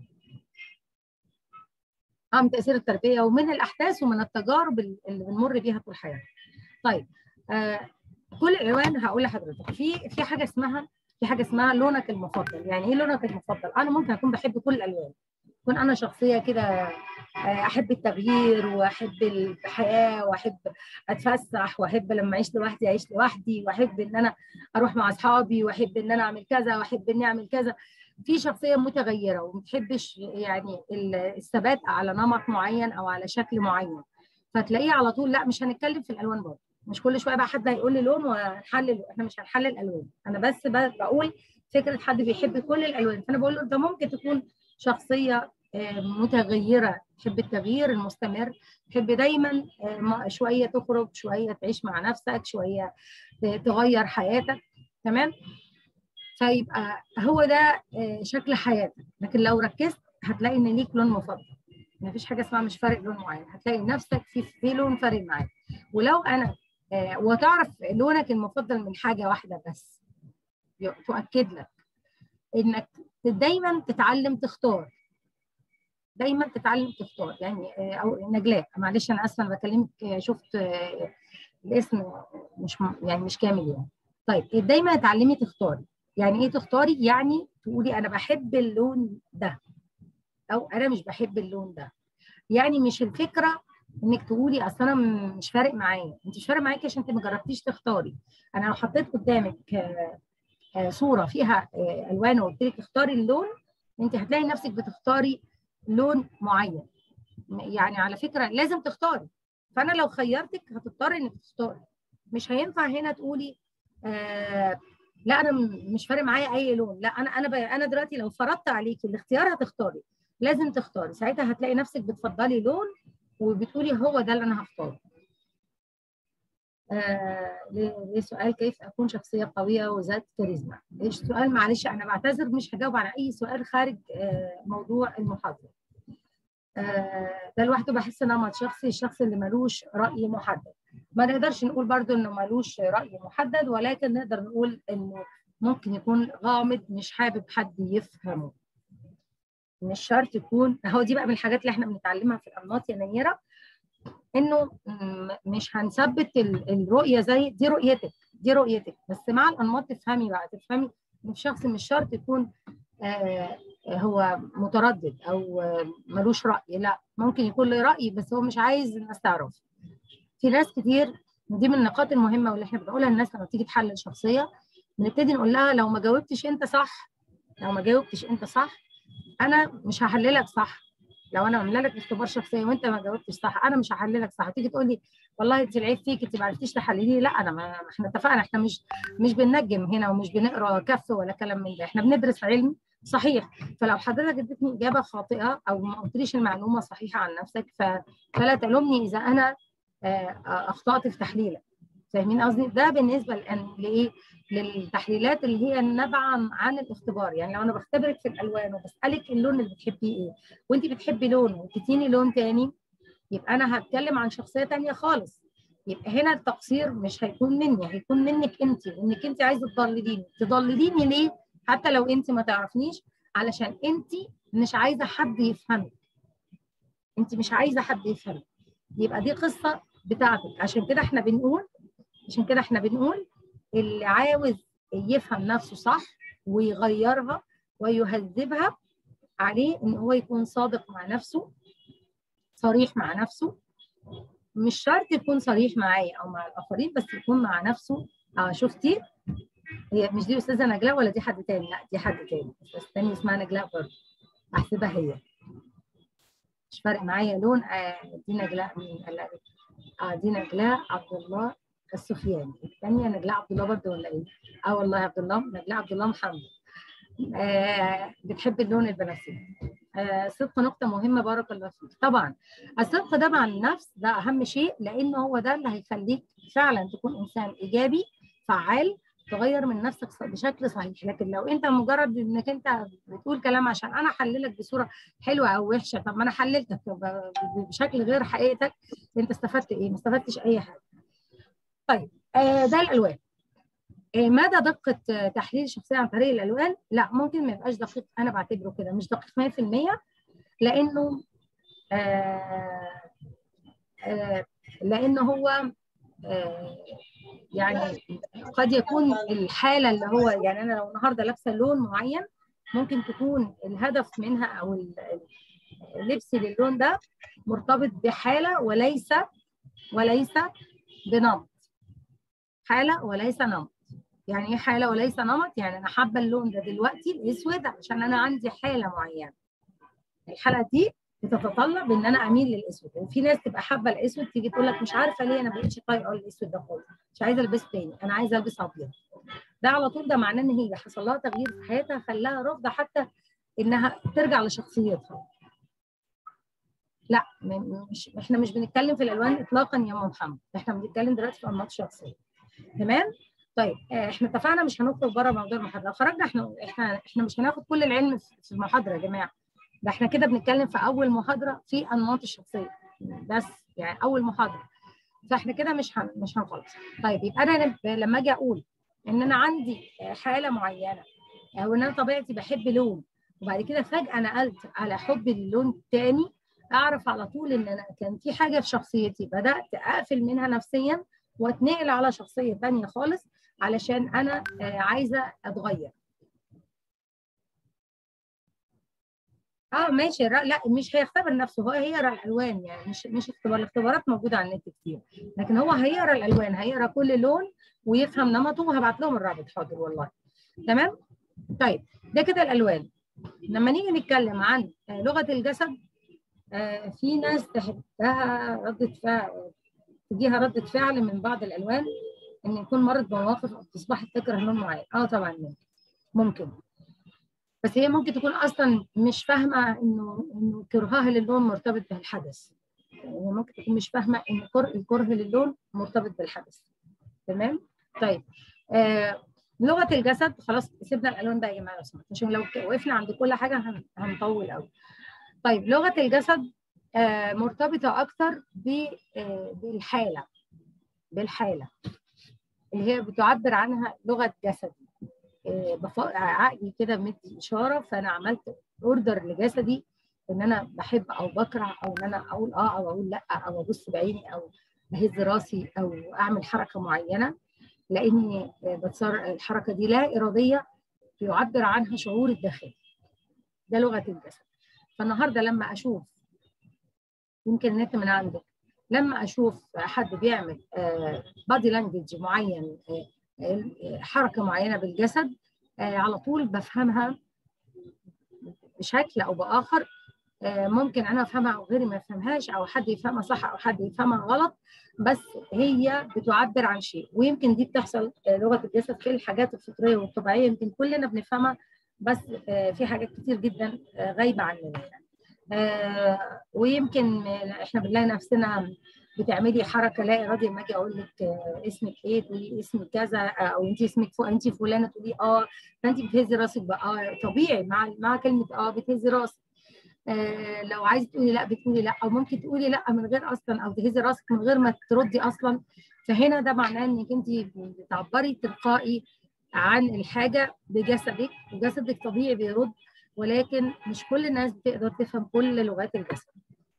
اه من تاثير التربيه ومن الاحداث ومن التجارب اللي بنمر بيها طول حياتنا. طيب آه كل الالوان هقول لحضرتك في في حاجه اسمها في حاجه اسمها لونك المفضل، يعني ايه لونك المفضل؟ انا ممكن اكون بحب كل الالوان. اكون انا شخصيه كده آه، احب التغيير واحب الحياه واحب اتفسح واحب لما اعيش لوحدي اعيش لوحدي واحب ان انا اروح مع اصحابي واحب ان انا اعمل كذا واحب اني اعمل كذا في شخصيه متغيره وما بتحبش يعني ال- الثبات على نمط معين او على شكل معين فتلاقيه على طول لا مش هنتكلم في الالوان برضه مش كل شويه بقى حد هيقول لي لون وهنحلل احنا مش هنحلل الوان انا بس ب- بقول فكره حد بيحب كل الالوان فانا بقول له انت ممكن تكون شخصيه آه، متغيره تحب التغيير المستمر تحب دايما آه، ما- شويه تخرج شويه تعيش مع نفسك شويه ت- تغير حياتك تمام فيبقى هو ده آه، شكل حياتك لكن لو ركزت هتلاقي ان ليك لون مفضل ما فيش حاجه اسمها مش فارق لون معين هتلاقي نفسك في في لون فارق معاك ولو انا آه، وتعرف لونك المفضل من حاجه واحده بس ي- تؤكد لك انك دايما تتعلم تختار دايما تتعلم تختار يعني آه، او نجلاء معلش انا اسفه انا بكلمك آه، شفت آه، الاسم مش م- يعني مش كامل يعني طيب دايما تتعلمي تختاري يعني ايه تختاري يعني تقولي انا بحب اللون ده او انا مش بحب اللون ده يعني مش الفكره انك تقولي اصل انا م- مش فارق معايا انت مش فارق معاكي عشان انت ما جربتيش تختاري انا لو حطيت قدامك آه، آه، صوره فيها آه، الوان وقلت لك اختاري اللون انت هتلاقي نفسك بتختاري لون معين يعني على فكره لازم تختاري فانا لو خيرتك هتضطري انك تختاري مش هينفع هنا تقولي آه لا انا م- مش فارق معايا اي لون لا انا انا ب- انا دلوقتي لو فرضت عليكي الاختيار هتختاري لازم تختاري ساعتها هتلاقي نفسك بتفضلي لون وبتقولي هو ده اللي انا هختاره آه لسؤال كيف اكون شخصيه قويه وذات كاريزما السؤال معلش انا بعتذر مش هجاوب على اي سؤال خارج آه موضوع المحاضره آه ده لوحده بحس نمط شخصي الشخص اللي ملوش راي محدد ما نقدرش نقول برضو انه ملوش راي محدد ولكن نقدر نقول انه ممكن يكون غامض مش حابب حد يفهمه مش شرط يكون هو دي بقى من الحاجات اللي احنا بنتعلمها في الانماط يا نيره انه مش هنثبت الرؤيه زي دي رؤيتك دي رؤيتك بس مع الانماط تفهمي بقى تفهمي ان الشخص مش شرط يكون آه هو متردد او ملوش راي لا ممكن يكون له راي بس هو مش عايز الناس تعرف في ناس كتير دي من النقاط المهمه واللي احنا بنقولها للناس لما تيجي تحلل شخصيه بنبتدي نقول لها لو ما جاوبتش انت صح لو ما جاوبتش انت صح انا مش هحللك صح لو انا عامله لك اختبار شخصيه وانت ما جاوبتش صح انا مش هحللك صح تيجي تقول لي والله انت العيب فيك انت ما عرفتيش تحللي لا انا ما احنا اتفقنا احنا مش مش بننجم هنا ومش بنقرا كف ولا كلام من ده احنا بندرس علم صحيح فلو حضرتك اديتني اجابه خاطئه او ما قلتليش المعلومه صحيحه عن نفسك فلا تلومني اذا انا اخطات في تحليلك فاهمين قصدي ده بالنسبه لايه للتحليلات اللي هي نابعه عن الاختبار يعني لو انا بختبرك في الالوان وبسالك اللون اللي بتحبيه ايه وانت بتحبي لون واديتيني لون تاني يبقى انا هتكلم عن شخصيه تانيه خالص يبقى هنا التقصير مش هيكون مني هيكون منك انت انك انت عايزه تضلليني تضلليني ليه حتى لو انت ما تعرفنيش علشان انت مش عايزه حد يفهمك انت مش عايزه حد يفهمك يبقى دي قصه بتاعتك عشان كده احنا بنقول عشان كده احنا بنقول اللي عاوز يفهم نفسه صح ويغيرها ويهذبها عليه ان هو يكون صادق مع نفسه صريح مع نفسه مش شرط يكون صريح معايا او مع الاخرين بس يكون مع نفسه اه شفتي هي مش دي استاذه نجلاء ولا دي حد تاني لا دي حد تاني بس تاني اسمها نجلاء برضه احسبها هي مش فارق معايا لون آه دي نجلاء مين قال اه دي نجلاء عبد الله السفياني الثانيه نجلاء عبد الله برضه ولا ايه؟ اه والله عبد الله نجلاء عبد الله محمد آه بتحب اللون البنفسجي آه صدق نقطة مهمة بارك الله فيك طبعا الصدق ده مع النفس ده أهم شيء لأنه هو ده اللي هيخليك فعلا تكون إنسان إيجابي فعال تغير من نفسك بشكل صحيح لكن لو انت مجرد انك انت بتقول كلام عشان انا احللك بصوره حلوه او وحشه طب ما انا حللتك بشكل غير حقيقتك انت استفدت ايه؟ ما استفدتش اي حاجه. طيب آه ده الالوان. آه مدى دقه تحليل الشخصيه عن طريق الالوان؟ لا ممكن ما يبقاش دقيق انا بعتبره كده مش دقيق 100% لانه آه آه لانه هو آه يعني قد يكون الحاله اللي هو يعني انا لو النهارده لابسه لون معين ممكن تكون الهدف منها او اللبس للون ده مرتبط بحاله وليس وليس بنمط حاله وليس نمط يعني ايه حاله وليس نمط يعني انا حابه اللون ده دلوقتي الاسود عشان انا عندي حاله معينه الحاله دي بتتطلب ان انا اميل للاسود وفي ناس تبقى حابه الاسود تيجي تقول لك مش عارفه ليه انا ما بقتش طايقه الاسود ده خالص مش عايزه البسه تاني انا عايزه البس ابيض ده على طول ده معناه ان هي حصل لها تغيير في حياتها خلاها رافضه حتى انها ترجع لشخصيتها لا مش احنا مش بنتكلم في الالوان اطلاقا يا ام محمد احنا بنتكلم دلوقتي في انماط شخصيه تمام طيب احنا اتفقنا مش هنخرج بره موضوع المحاضره لو خرجنا احنا احنا احنا مش هناخد كل العلم في المحاضره يا جماعه ده احنا كده بنتكلم في اول محاضره في انماط الشخصيه بس يعني اول محاضره فاحنا كده مش هن... مش هنخلص طيب يبقى انا لما اجي اقول ان انا عندي حاله معينه او ان انا طبيعتي بحب لون وبعد كده فجاه نقلت على حب اللون الثاني اعرف على طول ان انا كان في حاجه في شخصيتي بدات اقفل منها نفسيا واتنقل على شخصيه ثانيه خالص علشان انا عايزه اتغير اه ماشي لا مش هيختبر نفسه هو هيقرا الالوان يعني مش مش اختبار الاختبارات موجوده على النت كتير لكن هو هيقرا الالوان هيقرا كل لون ويفهم نمطه وهبعت لهم الرابط حاضر والله تمام طيب ده كده الالوان لما نيجي نتكلم عن لغه الجسد آه في ناس تحبها ردة فعل تجيها ردة فعل من بعض الالوان ان يكون مرت بمواقف او تصبحت تكره لون معين اه طبعا ممكن ممكن بس هي ممكن تكون اصلا مش فاهمه انه انه كرهها للون مرتبط بالحدث يعني ممكن تكون مش فاهمه ان كره الكره للون مرتبط بالحدث تمام طيب آه لغه الجسد خلاص سيبنا الالوان بقى يا جماعه لو سمحتوا عشان لو وقفنا عند كل حاجه هن- هنطول قوي طيب لغه الجسد آه مرتبطه اكتر ب- آه، بالحاله بالحاله اللي هي بتعبر عنها لغه جسدي آه، بف- عقلي كده مدي اشاره فانا عملت اوردر لجسدي ان انا بحب او بكره او ان انا اقول اه او اقول لا او ابص بعيني او اهز راسي او اعمل حركه معينه لاني آه، بتصر الحركه دي لا اراديه بيعبر عنها شعور الداخلي ده لغه الجسد فالنهارده لما اشوف يمكن النت من عندك لما اشوف حد بيعمل بادي لانجوج معين آه، آه، حركه معينه بالجسد آه، على طول بفهمها بشكل او باخر آه، ممكن انا افهمها او غيري ما يفهمهاش او حد يفهمها صح او حد يفهمها غلط بس هي بتعبر عن شيء ويمكن دي بتحصل آه، لغه الجسد في الحاجات الفطريه والطبيعيه يمكن كلنا بنفهمها بس آه، في حاجات كتير جدا آه، غايبه عننا يعني آه، ويمكن آه، احنا بنلاقي نفسنا بتعملي حركه لا اراديه لما اجي اقول لك آه، اسمك ايه تقولي اسمك كذا آه، او انت اسمك فوق انت فلانه تقولي اه فانت بتهزي راسك بقى اه طبيعي مع مع كلمه اه بتهزي راسك آه لو عايزه تقولي لا بتقولي لا او ممكن تقولي لا من غير اصلا او تهزي راسك من غير ما تردي اصلا فهنا ده معناه انك انت بتعبري تلقائي عن الحاجه بجسدك وجسدك طبيعي بيرد ولكن مش كل الناس بتقدر تفهم كل لغات الجسد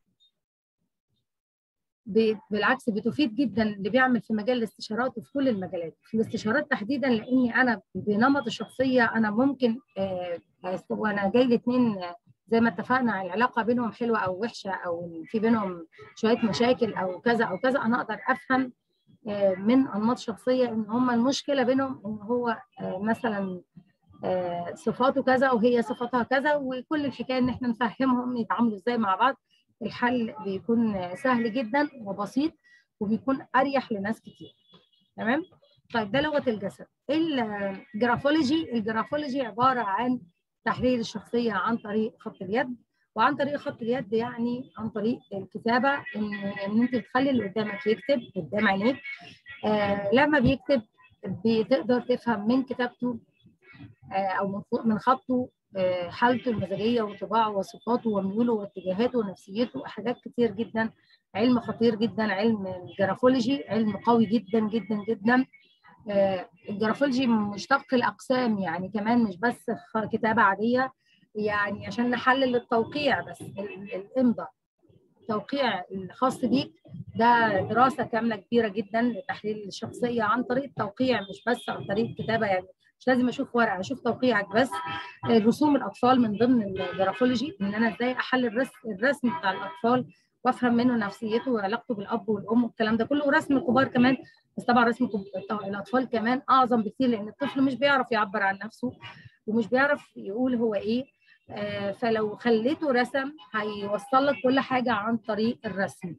ب- بالعكس بتفيد جدا اللي بيعمل في مجال الاستشارات وفي كل المجالات في الاستشارات تحديدا لاني انا بنمط الشخصيه انا ممكن آه، آه، وانا جاي لاثنين زي ما اتفقنا العلاقه بينهم حلوه او وحشه او في بينهم شويه مشاكل او كذا او كذا انا اقدر افهم آه، من انماط شخصيه ان هم المشكله بينهم ان هو آه، مثلا آه، صفاته كذا وهي صفاتها كذا وكل الحكايه ان احنا نفهمهم يتعاملوا ازاي مع بعض الحل بيكون سهل جدا وبسيط وبيكون اريح لناس كتير تمام طيب ده لغه الجسد الجرافولوجي الجرافولوجي عباره عن تحليل الشخصيه عن طريق خط اليد وعن طريق خط اليد يعني عن طريق الكتابه ان ان انت تخلي اللي قدامك يكتب قدام عينيك آه لما بيكتب بتقدر تفهم من كتابته آه او من خ- من خطه آه، حالته المزاجيه وطباعه وصفاته وميوله واتجاهاته ونفسيته حاجات كتير جدا علم خطير جدا علم الجرافولوجي علم قوي جدا جدا جدا آه، الجرافولوجي مشتق الاقسام يعني كمان مش بس خ- كتابه عاديه يعني عشان نحلل التوقيع بس ال- الامضاء التوقيع الخاص بيك ده دراسه كامله كبيره جدا لتحليل الشخصيه عن طريق التوقيع مش بس عن طريق الكتابه يعني مش لازم اشوف ورقه اشوف توقيعك بس آه، رسوم الاطفال من ضمن الجرافولوجي ان انا ازاي احلل الرسم الرسم بتاع الاطفال وافهم منه نفسيته وعلاقته بالاب والام والكلام ده كله ورسم الكبار كمان بس طبعا رسم الكب- الاطفال كمان اعظم بكتير لان الطفل مش بيعرف يعبر عن نفسه ومش بيعرف يقول هو ايه آه، فلو خليته رسم هيوصل لك كل حاجه عن طريق الرسم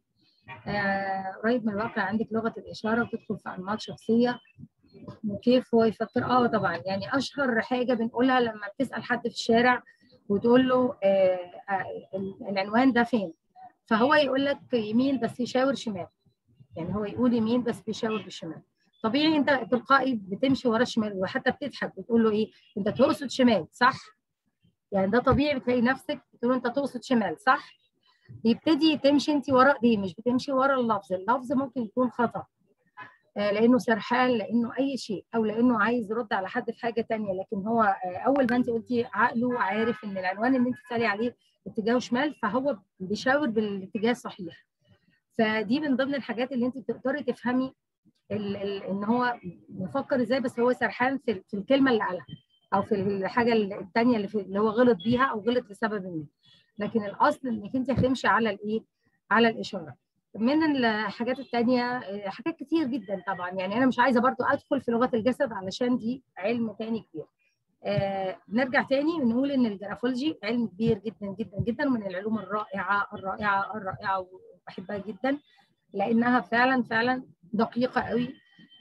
آه، قريب من الواقع عندك لغه الاشاره وتدخل في انماط شخصيه وكيف هو يفكر اه طبعا يعني اشهر حاجه بنقولها لما بتسال حد في الشارع وتقول له آه آه العنوان ده فين فهو يقول لك يمين بس يشاور شمال يعني هو يقول يمين بس بيشاور بالشمال طبيعي انت تلقائي بتمشي ورا الشمال وحتى بتضحك بتقول له ايه انت تقصد شمال صح يعني ده طبيعي بتلاقي نفسك بتقول له انت تقصد شمال صح يبتدي تمشي انت ورا دي مش بتمشي ورا اللفظ اللفظ ممكن يكون خطأ آه، لانه سرحان لانه اي شيء او لانه عايز يرد على حد في حاجه تانية لكن هو آه، اول ما انت قلتي عقله عارف ان العنوان اللي انت بتسالي عليه اتجاهه شمال فهو بيشاور بالاتجاه الصحيح فدي من ضمن الحاجات اللي انت بتقدري تفهمي ال ال ان هو مفكر ازاي بس هو سرحان في, في الكلمه اللي قالها او في الحاجه الثانيه اللي, في اللي هو غلط بيها او غلط لسبب ما لكن الاصل انك انت هتمشي على الايه على الاشاره من الحاجات التانية حاجات كتير جدا طبعا يعني انا مش عايزه برضو ادخل في لغه الجسد علشان دي علم تاني كبير آه نرجع تاني ونقول ان الجرافولوجي علم كبير جدا جدا جدا من العلوم الرائعه الرائعه الرائعه وبحبها جدا لانها فعلا فعلا دقيقه قوي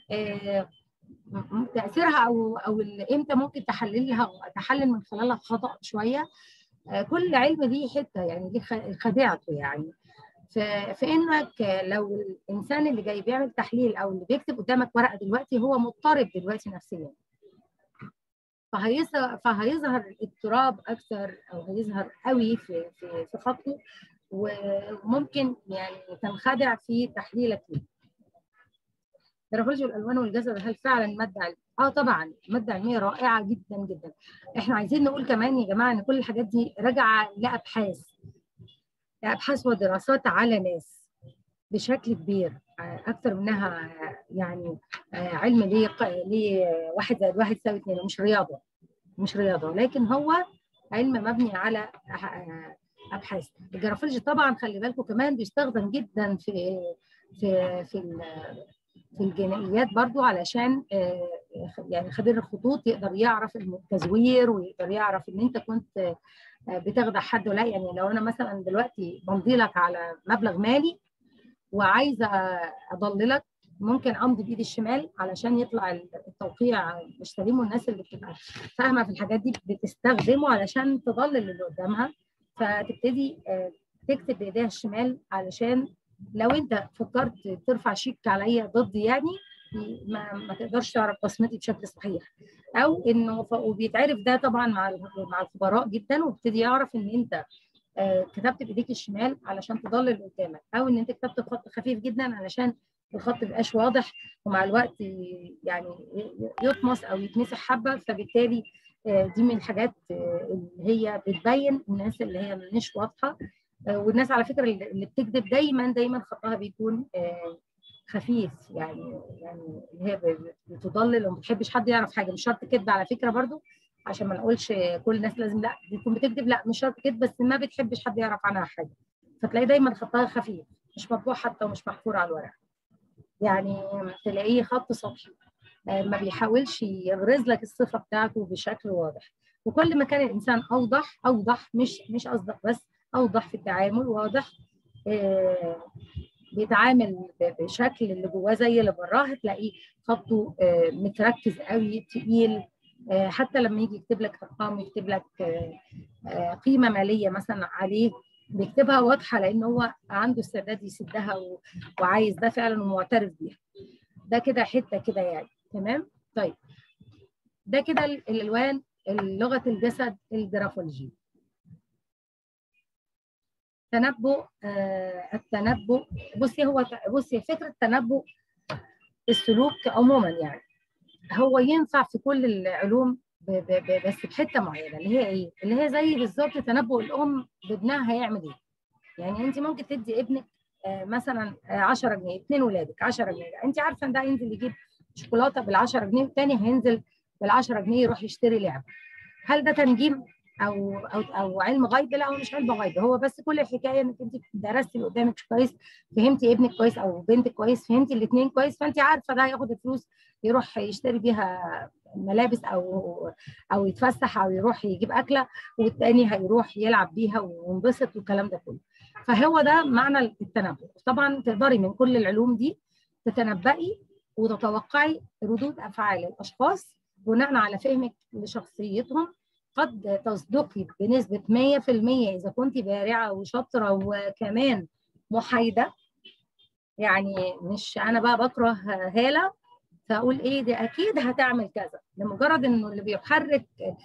آه تاثيرها او او امتى ممكن تحللها تحلل من خلالها خطا شويه آه كل علم ليه حته يعني ليه خديعته يعني في في انك لو الانسان اللي جاي بيعمل تحليل او اللي بيكتب قدامك ورقه دلوقتي هو مضطرب دلوقتي نفسيا فهيظهر فهيظهر الاضطراب اكثر او هيظهر قوي في في في خطه وممكن يعني تنخدع في تحليلك ليه. جرافولوجي الالوان والجسد هل فعلا ماده علميه؟ اه طبعا ماده علميه رائعه جدا جدا. احنا عايزين نقول كمان يا جماعه ان كل الحاجات دي راجعه لابحاث ابحاث ودراسات على ناس بشكل كبير اكثر منها يعني علم ليه ليه واحد زائد واحد يساوي اثنين مش رياضه مش رياضه لكن هو علم مبني على ابحاث الجرافولوجي طبعا خلي بالكم كمان بيستخدم جدا في في في في الجنائيات برضو علشان يعني خبير الخطوط يقدر يعرف التزوير ويقدر يعرف ان انت كنت بتخدع حد ولا يعني لو انا مثلا دلوقتي بمضي لك على مبلغ مالي وعايزه اضللك ممكن امضي بايدي الشمال علشان يطلع التوقيع بستخدمه الناس اللي بتبقى فاهمه في الحاجات دي بتستخدمه علشان تضلل اللي قدامها فتبتدي تكتب بايديها الشمال علشان لو انت فكرت ترفع شيك عليا ضدي يعني ما, ما تقدرش تعرف بصمتي بشكل صحيح او انه وبيتعرف ده طبعا مع مع الخبراء جدا وبتدي يعرف ان انت كتبت بايديك الشمال علشان تضلل اللي قدامك او ان انت كتبت بخط خفيف جدا علشان الخط ميبقاش واضح ومع الوقت يعني يطمس او يتمسح حبه فبالتالي دي من الحاجات اللي هي بتبين الناس اللي هي مش واضحه والناس على فكره اللي بتكذب دايما دايما خطها بيكون خفيف يعني يعني هي بتضلل وما بتحبش حد يعرف حاجه مش شرط كذب على فكره برضو عشان ما نقولش كل الناس لازم لا بتكون بتكذب لا مش شرط كذب بس ما بتحبش حد يعرف عنها حاجه فتلاقي دايما خطها خفيف مش مطبوع حتى ومش محفور على الورق يعني تلاقيه خط سطحي ما بيحاولش يبرز لك الصفه بتاعته بشكل واضح وكل ما كان الانسان اوضح اوضح مش مش اصدق بس اوضح في التعامل واضح بيتعامل بشكل اللي جواه زي اللي براه هتلاقيه خطه متركز قوي تقيل حتى لما يجي يكتب لك ارقام يكتب لك قيمه ماليه مثلا عليه بيكتبها واضحه لان هو عنده استعداد يسدها وعايز ده فعلا ومعترف بيها ده كده حته كده يعني تمام طيب ده كده الالوان لغه الجسد الجرافولوجي تنبؤ آه التنبؤ بصي هو بصي فكره تنبؤ السلوك عموما يعني هو ينفع في كل العلوم ب ب ب بس بحته معينه اللي هي ايه؟ اللي هي زي بالظبط تنبؤ الام بابنها هيعمل ايه؟ يعني انت ممكن تدي ابنك آه مثلا 10 جنيه اثنين ولادك 10 جنيه انت عارفه ان ده هينزل يجيب شوكولاته بال 10 جنيه والثاني هينزل بال 10 جنيه يروح يشتري لعبه. هل ده تنجيم؟ او او او علم غيب لا هو مش علم غيب هو بس كل الحكايه انك انت درستي اللي قدامك كويس فهمتي ابنك كويس او بنتك كويس فهمتي الاثنين كويس فانت عارفه ده هياخد الفلوس يروح يشتري بيها ملابس او او يتفسح او يروح يجيب اكله والتاني هيروح يلعب بيها وينبسط والكلام ده كله فهو ده معنى التنبؤ طبعا تقدري من كل العلوم دي تتنبئي وتتوقعي ردود افعال الاشخاص بناء على فهمك لشخصيتهم قد تصدقي بنسبة 100% إذا كنت بارعة وشاطرة وكمان محايدة يعني مش أنا بقى بكره هالة فأقول إيه دي أكيد هتعمل كذا لمجرد إنه اللي بيحرك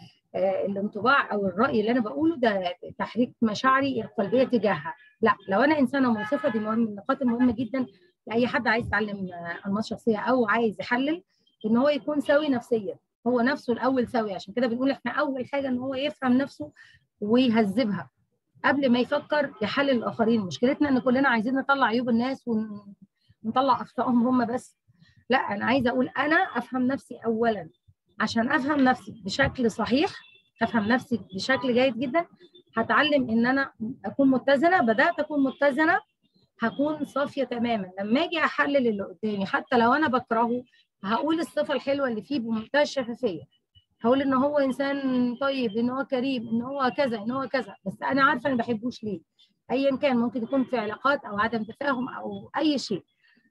الانطباع أو الرأي اللي أنا بقوله ده تحريك مشاعري القلبية تجاهها لا لو أنا إنسانة منصفة دي مهم من النقاط المهمة جدا لأي حد عايز يتعلم أنماط شخصية أو عايز يحلل إن هو يكون سوي نفسيا هو نفسه الاول سوي عشان كده بنقول احنا اول حاجه ان هو يفهم نفسه ويهذبها قبل ما يفكر يحلل الاخرين مشكلتنا ان كلنا عايزين نطلع عيوب الناس ونطلع اخطائهم هم بس لا انا عايزه اقول انا افهم نفسي اولا عشان افهم نفسي بشكل صحيح افهم نفسي بشكل جيد جدا هتعلم ان انا اكون متزنه بدات اكون متزنه هكون صافيه تماما لما اجي احلل اللي قدامي حتى لو انا بكرهه هقول الصفه الحلوه اللي فيه بمنتهى الشفافيه هقول ان هو انسان طيب ان هو كريم ان هو كذا ان هو كذا بس انا عارفه انا ما بحبوش ليه ايا كان ممكن يكون في علاقات او عدم تفاهم او اي شيء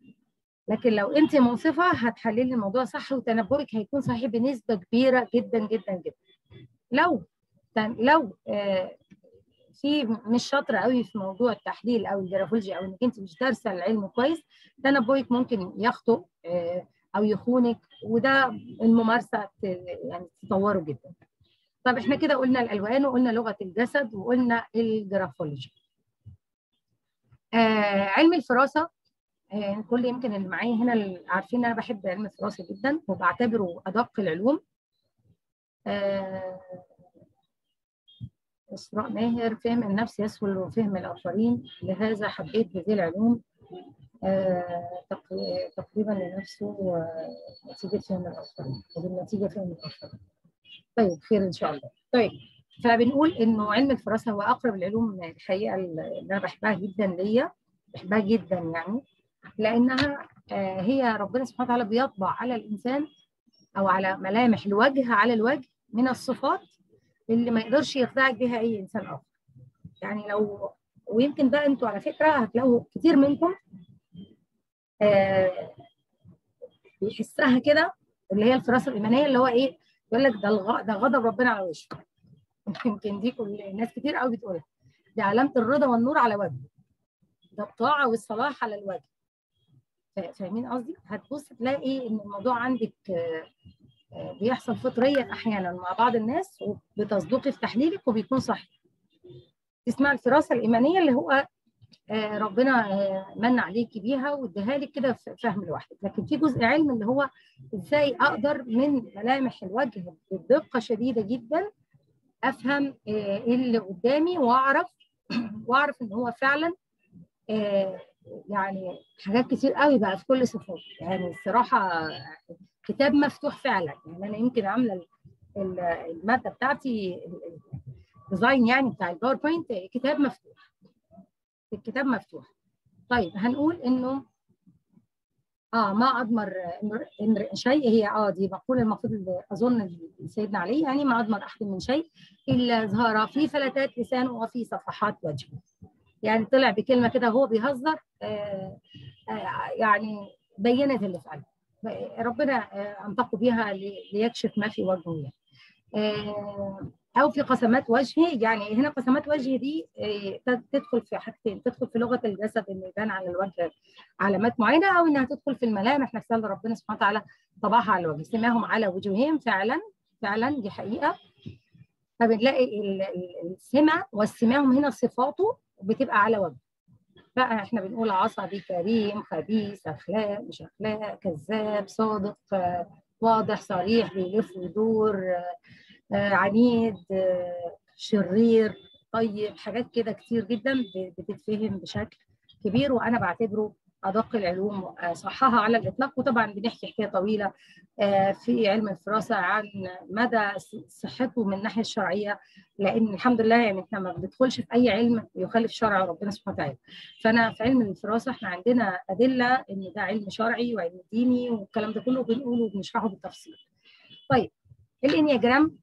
لكن لو انت منصفه هتحللي الموضوع صح وتنبؤك هيكون صحيح بنسبه كبيره جدا جدا جدا لو لو في مش شاطره قوي في موضوع التحليل او الجرافولوجي او انك انت مش دارسه العلم كويس تنبؤك ممكن يخطئ او يخونك وده الممارسه يعني تطوره جدا. طب احنا كده قلنا الالوان وقلنا لغه الجسد وقلنا الجرافولوجي. آه علم الفراسه آه كل يمكن اللي معايا هنا عارفين ان انا بحب علم الفراسه جدا وبعتبره ادق العلوم. آه إسراء ماهر فهم النفس يسهل وفهم الآخرين لهذا حبيت بذي العلوم آه تقريبا لنفسه نتيجة فهم الآخرين وبالنتيجة فهم الآخرين طيب خير إن شاء الله طيب فبنقول إنه علم الفراسة هو أقرب العلوم الحقيقة اللي أنا بحبها جدا ليا بحبها جدا يعني لأنها آه هي ربنا سبحانه وتعالى بيطبع على الإنسان أو على ملامح الوجه على الوجه من الصفات اللي ما يقدرش يخدعك بها اي انسان اخر يعني لو ويمكن بقى انتوا على فكره هتلاقوا كتير منكم آه بيحسها كده اللي هي الفراسه الايمانيه اللي هو ايه يقول لك ده الغ... ده غضب ربنا على وشه يمكن دي كل ناس كتير قوي بتقولها دي علامه الرضا والنور على وجهه ده الطاعه والصلاح على الوجه فاهمين قصدي؟ هتبص تلاقي ان الموضوع عندك آه بيحصل فطريا احيانا مع بعض الناس وبتصدقي في تحليلك وبيكون صحيح. اسمها الفراسه الايمانيه اللي هو ربنا من عليكي بيها واداها لك كده فهم لوحدك، لكن في جزء علم اللي هو ازاي اقدر من ملامح الوجه بدقه شديده جدا افهم اللي قدامي واعرف واعرف ان هو فعلا يعني حاجات كتير قوي بقى في كل صفات يعني الصراحه كتاب مفتوح فعلا يعني انا يمكن عامله الماده بتاعتي الديزاين يعني بتاع الباوربوينت كتاب مفتوح الكتاب مفتوح طيب هنقول انه اه ما اضمر امرئ شيء هي اه دي مقوله المفروض اظن سيدنا علي يعني ما اضمر احد من شيء الا ظهر في فلتات لسانه وفي صفحات وجهه يعني طلع بكلمه كده هو بيهزر آه آه يعني بينت اللي في قلبه ربنا انطقوا بها ليكشف ما في وجهه يعني. او في قسمات وجهه يعني هنا قسمات وجهه دي تدخل في حاجتين تدخل في لغه الجسد انه يبان على الوجه علامات معينه او انها تدخل في الملامح نفسها اللي ربنا سبحانه وتعالى طبعها على الوجه سماهم على وجوههم فعلا فعلا دي حقيقه فبنلاقي السمة والسماهم هنا صفاته بتبقى على وجه بقى احنا بنقول عصبي كريم خبيث اخلاق مش اخلاق كذاب صادق واضح صريح بيلف ويدور عنيد شرير طيب حاجات كده كتير جدا بتتفهم بشكل كبير وانا بعتبره ادق العلوم صحها على الاطلاق وطبعا بنحكي حكايه طويله في علم الفراسه عن مدى صحته من الناحيه الشرعيه لان الحمد لله يعني احنا ما بندخلش في اي علم يخالف شرع ربنا سبحانه وتعالى فانا في علم الفراسه احنا عندنا ادله ان ده علم شرعي وعلم ديني والكلام ده كله بنقوله وبنشرحه بالتفصيل طيب الانياجرام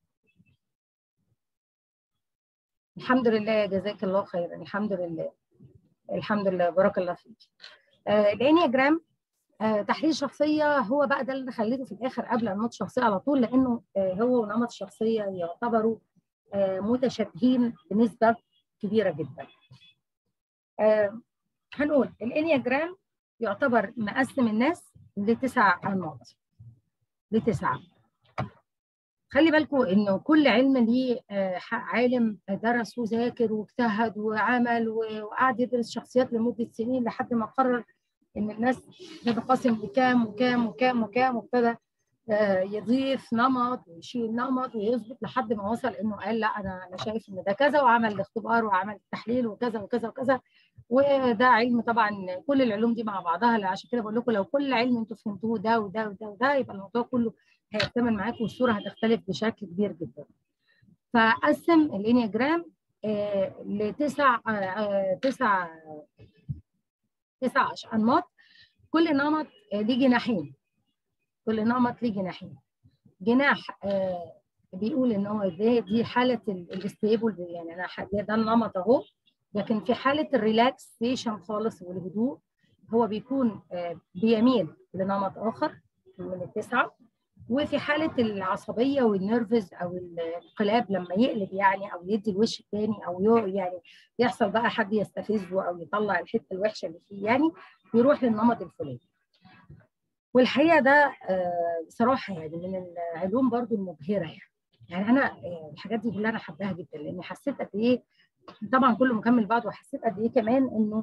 الحمد لله جزاك الله خيرا الحمد لله الحمد لله بارك الله فيك آه الانياجرام آه تحليل شخصيه هو بقى ده اللي خليته في الاخر قبل نمط الشخصيه على طول لانه آه هو ونمط الشخصيه يعتبروا آه متشابهين بنسبه كبيره جدا. آه هنقول الانياجرام يعتبر مقسم الناس لتسع انماط لتسعه خلي بالكم انه كل علم ليه عالم درس وذاكر واجتهد وعمل وقعد يدرس شخصيات لمده سنين لحد ما قرر ان الناس تتقاسم لكام وكام وكام وكام وابتدى يضيف نمط ويشيل نمط ويثبت لحد ما وصل انه قال لا انا انا شايف ان ده كذا وعمل الاختبار وعمل التحليل وكذا وكذا وكذا وده علم طبعا كل العلوم دي مع بعضها عشان كده بقول لكم لو كل علم انتوا فهمتوه ده وده وده وده يبقى الموضوع كله هيكتمل معاكم والصوره هتختلف بشكل كبير جدا. فقسم الانياجرام آه لتسع آه تسع تسع انماط كل نمط آه ليه جناحين كل نمط ليه جناحين جناح آه بيقول ان هو دي, دي حاله الاستيبل يعني انا ده النمط اهو لكن في حاله الريلاكسيشن خالص والهدوء هو بيكون آه بيميل لنمط اخر من التسعه وفي حاله العصبيه والنرفز او الانقلاب لما يقلب يعني او يدي الوش الثاني او يو- يعني يحصل بقى حد يستفزه او يطلع الحته الوحشه اللي فيه يعني يروح للنمط الفلاني والحقيقه ده آه، بصراحه يعني من العلوم برضو المبهره يعني يعني انا آه، الحاجات دي كلها انا حباها جدا لاني حسيت قد ايه طبعا كله مكمل بعض وحسيت قد ايه كمان انه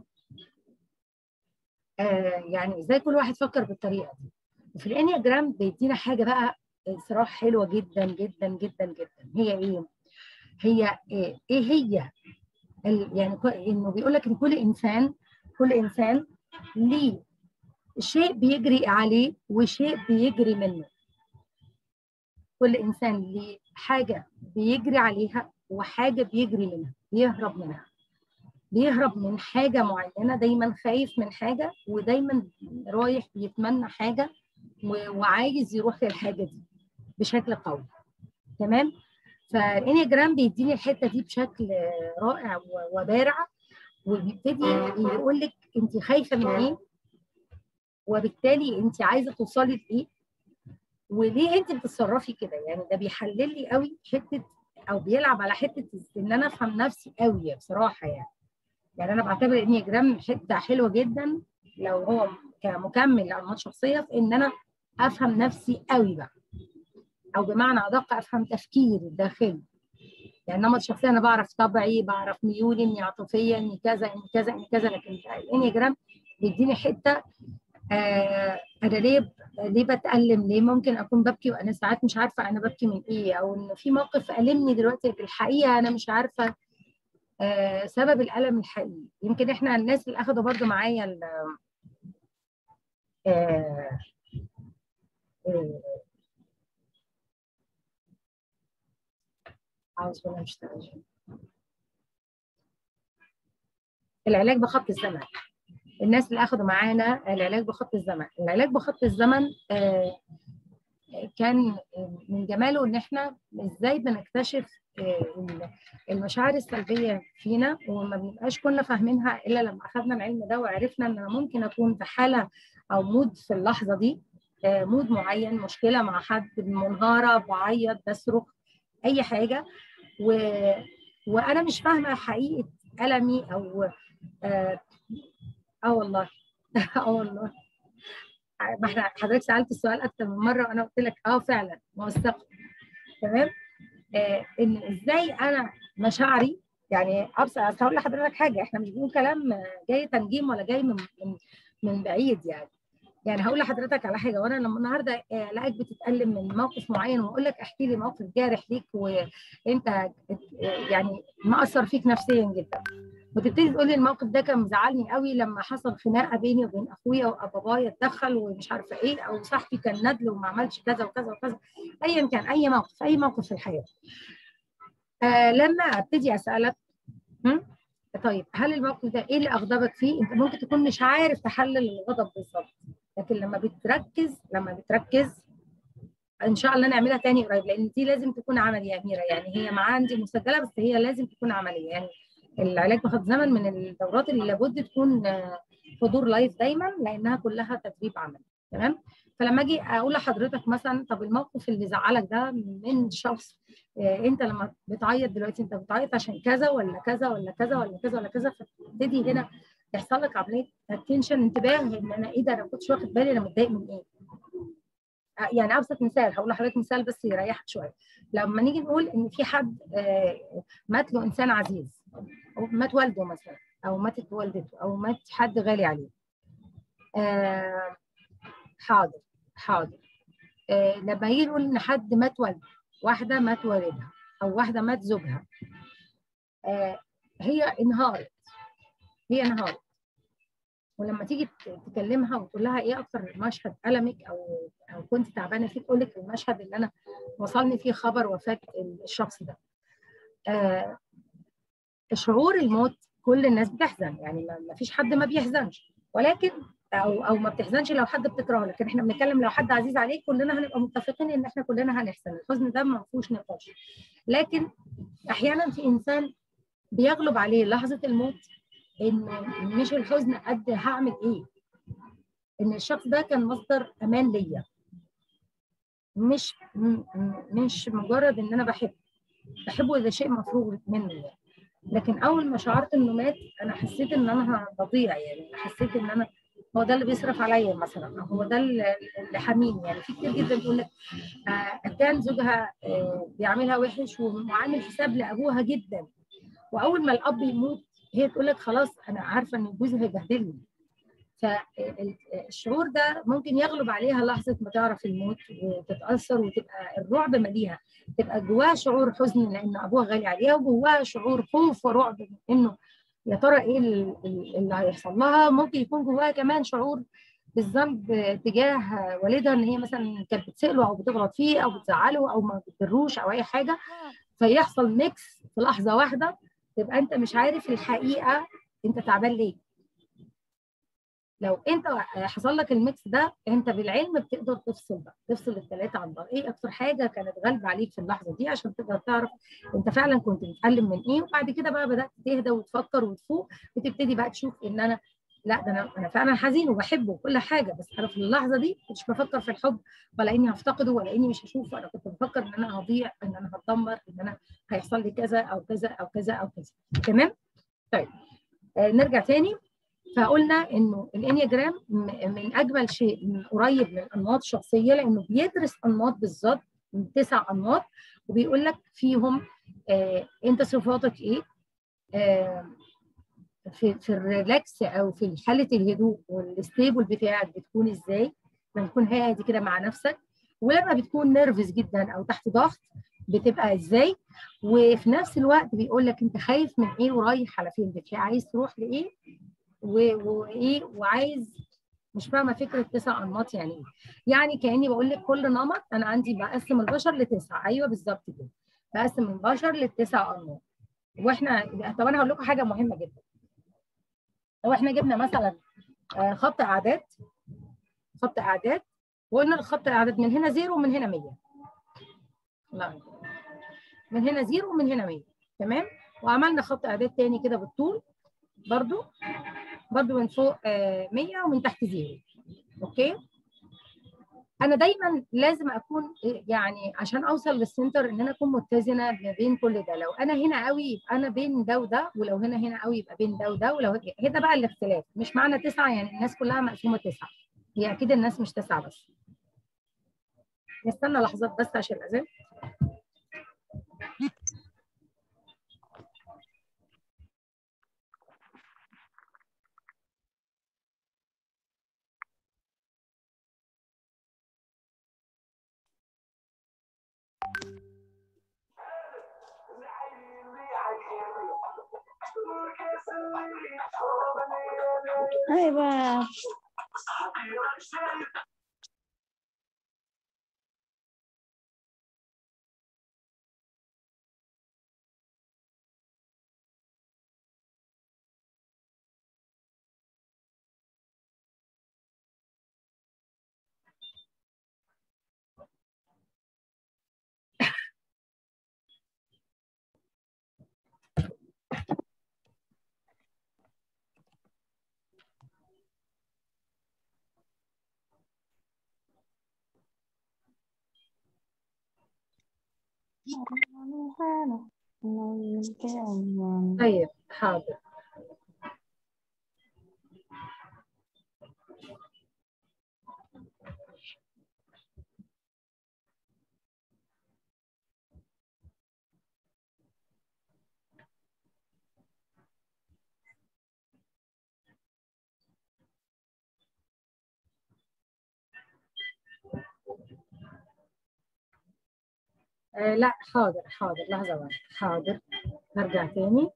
آه يعني ازاي كل واحد فكر بالطريقه دي وفي الانياجرام بيدينا حاجه بقى صراحه حلوه جدا جدا جدا جدا هي ايه؟ هي ايه, إيه هي ال- يعني كو- انه بيقول لك ان كل انسان كل انسان ليه شيء بيجري عليه وشيء بيجري منه كل انسان ليه حاجه بيجري عليها وحاجه بيجري منها بيهرب منها بيهرب من حاجه معينه دايما خايف من حاجه ودايما رايح بيتمنى حاجه و- وعايز يروح للحاجه دي بشكل قوي تمام فالانياجرام بيديني الحته دي بشكل رائع و- وبارع وبيبتدي يقول لك انت خايفه من ايه وبالتالي انت عايزه توصلي لايه وليه انت بتتصرفي كده يعني ده بيحلل لي قوي حته او بيلعب على حته ان انا افهم نفسي قوي بصراحه يعني يعني انا بعتبر الانياجرام حته حلوه جدا لو هو كمكمل لانماط شخصيه في ان انا افهم نفسي قوي بقى او بمعنى ادق افهم تفكيري الداخلي يعني نمط شخصيه انا بعرف طبعي بعرف ميولي اني عاطفيه اني كذا اني كذا اني كذا لكن الانياجرام بيديني حته آه انا ليه ب- ليه بتألم ليه ممكن اكون ببكي وانا ساعات مش عارفه انا ببكي من ايه او ان في موقف ألمني دلوقتي في الحقيقه انا مش عارفه آه سبب الألم الحقيقي يمكن احنا الناس اللي اخدوا برضو معايا ال- آه آه عاوز ولا مش ترجمة. العلاج بخط الزمن الناس اللي اخدوا معانا العلاج بخط الزمن العلاج بخط الزمن آه، كان من جماله ان احنا ازاي بنكتشف آه، المشاعر السلبيه فينا وما بنبقاش كنا فاهمينها الا لما اخذنا العلم ده وعرفنا ان انا ممكن اكون في حاله او مود في اللحظه دي آه، مود معين مشكله مع حد منهاره بعيط بصرخ اي حاجه و... وانا مش فاهمه حقيقه المي او اه, آه والله اه والله ما احنا حضرتك سالت السؤال اكتر من مره وانا قلت لك اه فعلا موثقه تمام آه ان ازاي انا مشاعري يعني ابسط أصل هقول لحضرتك حاجه احنا مش بنقول كلام جاي تنجيم ولا جاي من من, من بعيد يعني يعني هقول لحضرتك على حاجه وانا لما النهارده آه، الاقيك بتتالم من موقف معين واقول لك احكي لي موقف جارح ليك وانت آه، يعني مأثر فيك نفسيا جدا وتبتدي تقول لي الموقف ده كان مزعلني قوي لما حصل خناقه بيني وبين اخويا وبابايا اتدخل ومش عارفه ايه او صاحبي كان ندل وما عملش كذا وكذا وكذا ايا كان اي موقف اي موقف في الحياه آه لما ابتدي اسالك هم؟ طيب هل الموقف ده ايه اللي اغضبك فيه؟ انت ممكن تكون مش عارف تحلل الغضب بالظبط لكن لما بتركز لما بتركز ان شاء الله نعملها تاني قريب لان دي لازم تكون عمليه يا اميره يعني هي معاه عندي مسجله بس هي لازم تكون عمليه يعني العلاج بخط زمن من الدورات اللي لابد تكون آه، حضور لايف دايما لانها كلها تدريب عملي تمام فلما اجي اقول لحضرتك مثلا طب الموقف اللي زعلك ده من شخص آه، انت لما بتعيط دلوقتي انت بتعيط عشان كذا ولا كذا ولا كذا ولا كذا ولا كذا فتبتدي هنا يحصل لك عمليه اتنشن انتباه ان انا ايه ده انا ما كنتش واخد بالي انا متضايق من ايه آه، يعني ابسط مثال هقول لحضرتك مثال بس يريحك شويه لما نيجي نقول ان في حد آه، مات له انسان عزيز أو مات والده مثلا او ماتت والدته او مات حد غالي عليه آه حاضر حاضر آه لما يجي نقول ان حد مات والده واحده مات والدها او واحده مات زوجها آه هي انهارت هي انهارت ولما تيجي ت- تكلمها وتقول لها ايه اكتر مشهد المك او او كنت تعبانه فيه تقول لك المشهد اللي انا وصلني فيه خبر وفاه الشخص ده آه شعور الموت كل الناس بتحزن يعني ما ما فيش حد ما بيحزنش ولكن او او ما بتحزنش لو حد بتكرهه لكن احنا بنتكلم لو حد عزيز عليك كلنا هنبقى متفقين ان احنا كلنا هنحزن الحزن ده ما فيهوش نقاش لكن احيانا في انسان بيغلب عليه لحظه الموت ان مش الحزن قد هعمل ايه ان الشخص ده كان مصدر امان ليا مش م- م- مش مجرد ان انا بحبه بحبه ده شيء مفروغ منه يعني لكن اول ما شعرت انه مات انا حسيت ان انا بضيع يعني حسيت ان انا هو ده اللي بيصرف عليا مثلا أو هو ده اللي اللي حاميني يعني في كتير جدا تقول لك آه، كان زوجها آه، بيعملها وحش وعامل حساب لابوها جدا واول ما الاب يموت هي تقول لك خلاص انا عارفه ان جوزي هيبهدلني فالشعور ده ممكن يغلب عليها لحظه ما تعرف الموت وتتاثر وتبقى الرعب مليها تبقى جواها شعور حزن لان ابوها غالي عليها وجواها شعور خوف ورعب من انه يا ترى ايه ال- ال- اللي هيحصل لها ممكن يكون جواها كمان شعور بالذنب تجاه والدها ان هي مثلا كانت بتسأله او بتغلط فيه او بتزعله او ما بتبروش او اي حاجه فيحصل ميكس في لحظه واحده تبقى انت مش عارف الحقيقه انت تعبان ليه لو انت حصل لك الميكس ده انت بالعلم بتقدر تفصل بقى تفصل الثلاثه عن بعض ايه اكتر حاجه كانت غالبه عليك في اللحظه دي عشان تقدر تعرف انت فعلا كنت بتتعلم من ايه وبعد كده بقى بدات تهدى وتفكر وتفوق وتبتدي بقى تشوف ان انا لا ده انا انا فعلا حزين وبحبه وكل حاجه بس انا في اللحظه دي مش بفكر في الحب ولا اني هفتقده ولا اني مش هشوفه انا كنت بفكر ان انا هضيع ان انا هتدمر ان انا هيحصل لي كذا او كذا او كذا او كذا تمام طيب آه نرجع تاني فقلنا انه الانياجرام م- من اجمل شيء من قريب من انماط الشخصيه لانه بيدرس انماط بالظبط من تسع انماط وبيقول لك فيهم آه انت صفاتك ايه آه في في الريلاكس او في حاله الهدوء والستيبل بتاعك بتكون ازاي لما تكون هادي كده مع نفسك ولما بتكون نيرفز جدا او تحت ضغط بتبقى ازاي وفي نفس الوقت بيقول لك انت خايف من ايه ورايح على فين بتلاقي عايز تروح لايه و- وايه وعايز مش فاهمه فكره تسع انماط يعني ايه يعني كاني بقول لك كل نمط انا عندي بقسم البشر لتسعه ايوه بالظبط كده بقسم البشر للتسع انماط واحنا طب انا هقول لكم حاجه مهمه جدا لو احنا جبنا مثلا آه، خط اعداد خط اعداد وقلنا الخط الاعداد من هنا زيرو ومن هنا 100 لا من هنا زيرو ومن هنا 100 تمام وعملنا خط اعداد تاني كده بالطول برضو برضو من فوق آه، 100 ومن تحت زيرو اوكي انا دايما لازم اكون يعني عشان اوصل للسنتر ان انا اكون متزنه ما بين كل ده لو انا هنا قوي يبقى انا بين ده وده ولو هنا هنا قوي يبقى بين ده وده ولو هنا بقى الاختلاف مش معنى تسعه يعني الناس كلها مقسومه تسعه هي اكيد الناس مش تسعه بس نستنى لحظات بس عشان الاذان ايوه طيب حاضر آه لا حاضر حاضر لحظة واحدة حاضر هرجع تاني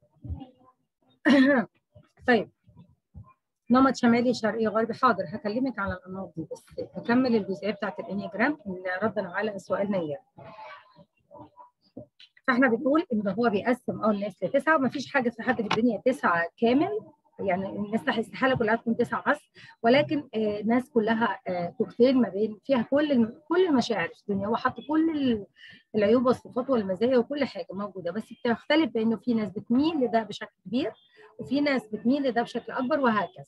طيب نمط شمالي شرقي غربي حاضر هكلمك على الانماط دي بس هكمل الجزئيه بتاعت الانياجرام اللي ردا على سؤالنا اياه فاحنا بنقول ان هو بيقسم اه الناس لتسعه ومفيش حاجه في حد في الدنيا تسعه كامل يعني الناس استحاله كلها تكون تسعه بس ولكن آه ناس كلها آه كوكتيل ما بين فيها كل الم- كل المشاعر في الدنيا هو حط كل ال- العيوب والصفات والمزايا وكل حاجه موجوده بس بتختلف بانه في ناس بتميل لده بشكل كبير وفي ناس بتميل لده بشكل اكبر وهكذا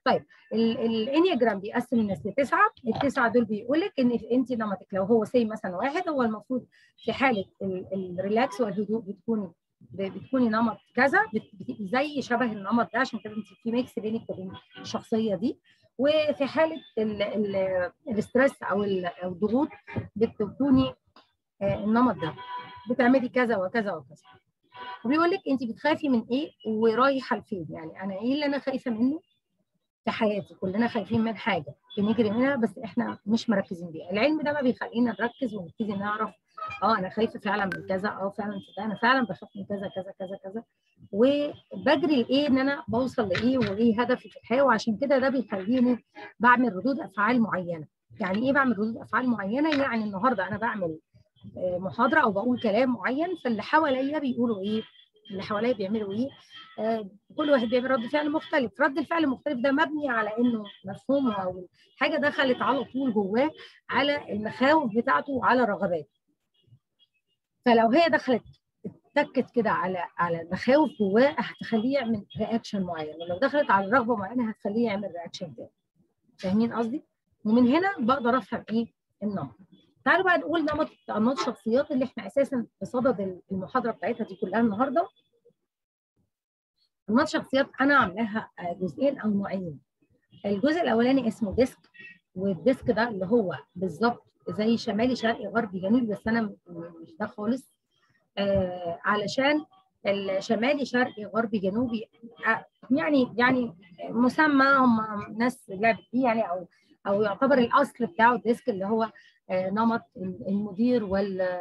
طيب الانياجرام بيقسم الناس لتسعه، التسعه دول بيقول لك ان انت نمطك لو هو سي مثلا واحد هو المفروض في حاله الريلاكس والهدوء بتكوني بتكوني نمط كذا زي شبه النمط ده عشان كده انت في ميكس بينك وبين الشخصيه دي وفي حاله الاسترس او او الضغوط بتكوني النمط ده بتعملي كذا وكذا وكذا وبيقول لك انت بتخافي من ايه ورايحه لفين يعني انا ايه اللي انا خايفه منه في حياتي كلنا خايفين من حاجه بنجري منها بس احنا مش مركزين بيها العلم ده ما بيخلينا نركز ونبتدي نعرف اه انا خايفه فعلا من كذا اه فعلا كده انا فعلا بخاف من كذا كذا كذا كذا وبجري لايه ان انا بوصل لايه وايه هدفي في الحياه وعشان كده ده بيخليني بعمل ردود افعال معينه يعني ايه بعمل ردود افعال معينه يعني النهارده انا بعمل محاضره او بقول كلام معين فاللي حواليا بيقولوا ايه اللي حواليا بيعملوا ايه آه كل واحد بيعمل رد فعل مختلف رد الفعل المختلف ده مبني على انه مفهومه او حاجه دخلت على طول جواه على المخاوف بتاعته وعلى الرغبات فلو هي دخلت اتكت كده على على المخاوف جواه هتخليه يعمل رياكشن معين ولو دخلت على رغبه معينه هتخليه يعمل رياكشن تاني فاهمين قصدي ومن هنا بقدر افهم ايه النمط تعالوا بقى نقول نمط انماط الشخصيات اللي احنا اساسا بصدد المحاضره بتاعتها دي كلها النهارده انماط شخصيات انا عاملاها جزئين او نوعين الجزء الاولاني اسمه ديسك والديسك ده اللي هو بالظبط زي شمالي شرقي غربي جنوبي بس انا مش ده خالص آه علشان الشمالي شرقي غربي جنوبي آه يعني يعني مسمى هم ناس لعبت فيه يعني او او يعتبر الاصل بتاعه الديسك اللي هو آه نمط المدير وال